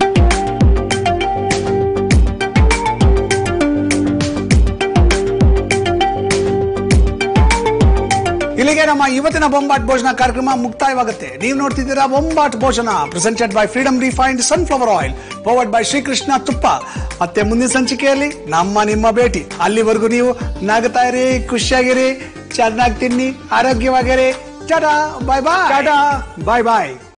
ಇಲ್ಲಿಗೆ ನಮ್ಮ ಇವತ್ತಿನ ಬೊಂಬಾಟ್ ಭೋಜನ ಕಾರ್ಯಕ್ರಮ ಮುಕ್ತಾಯವಾಗುತ್ತೆ ನೀವು ನೋಡ್ತಿದ್ದೀರಾ Bombat Bhojana presented by Freedom refined sunflower oil powered by Srikrishna ತುಪ್ಪ ಮತ್ತೆ ಮುಂದಿನ ಸಂಚಿಕೆಯಲ್ಲಿ ನಮ್ಮ ನಿಮ್ಮ ಭೇಟಿ ಅಲ್ಲಿವರೆಗೂ ನೀವು ನಗ್ತಾ ಇರಿ ಖುಷಿಯಾಗಿರಿ ಚೆನ್ನಾಗಿ ತಿನ್ನಿ ಆರೋಗ್ಯವಾಗಿರಿ ಟಾಟಾ ಬಾಯ್ ಬಾಯ್ ಟಾಟಾ ಬಾಯ್ ಬಾಯ್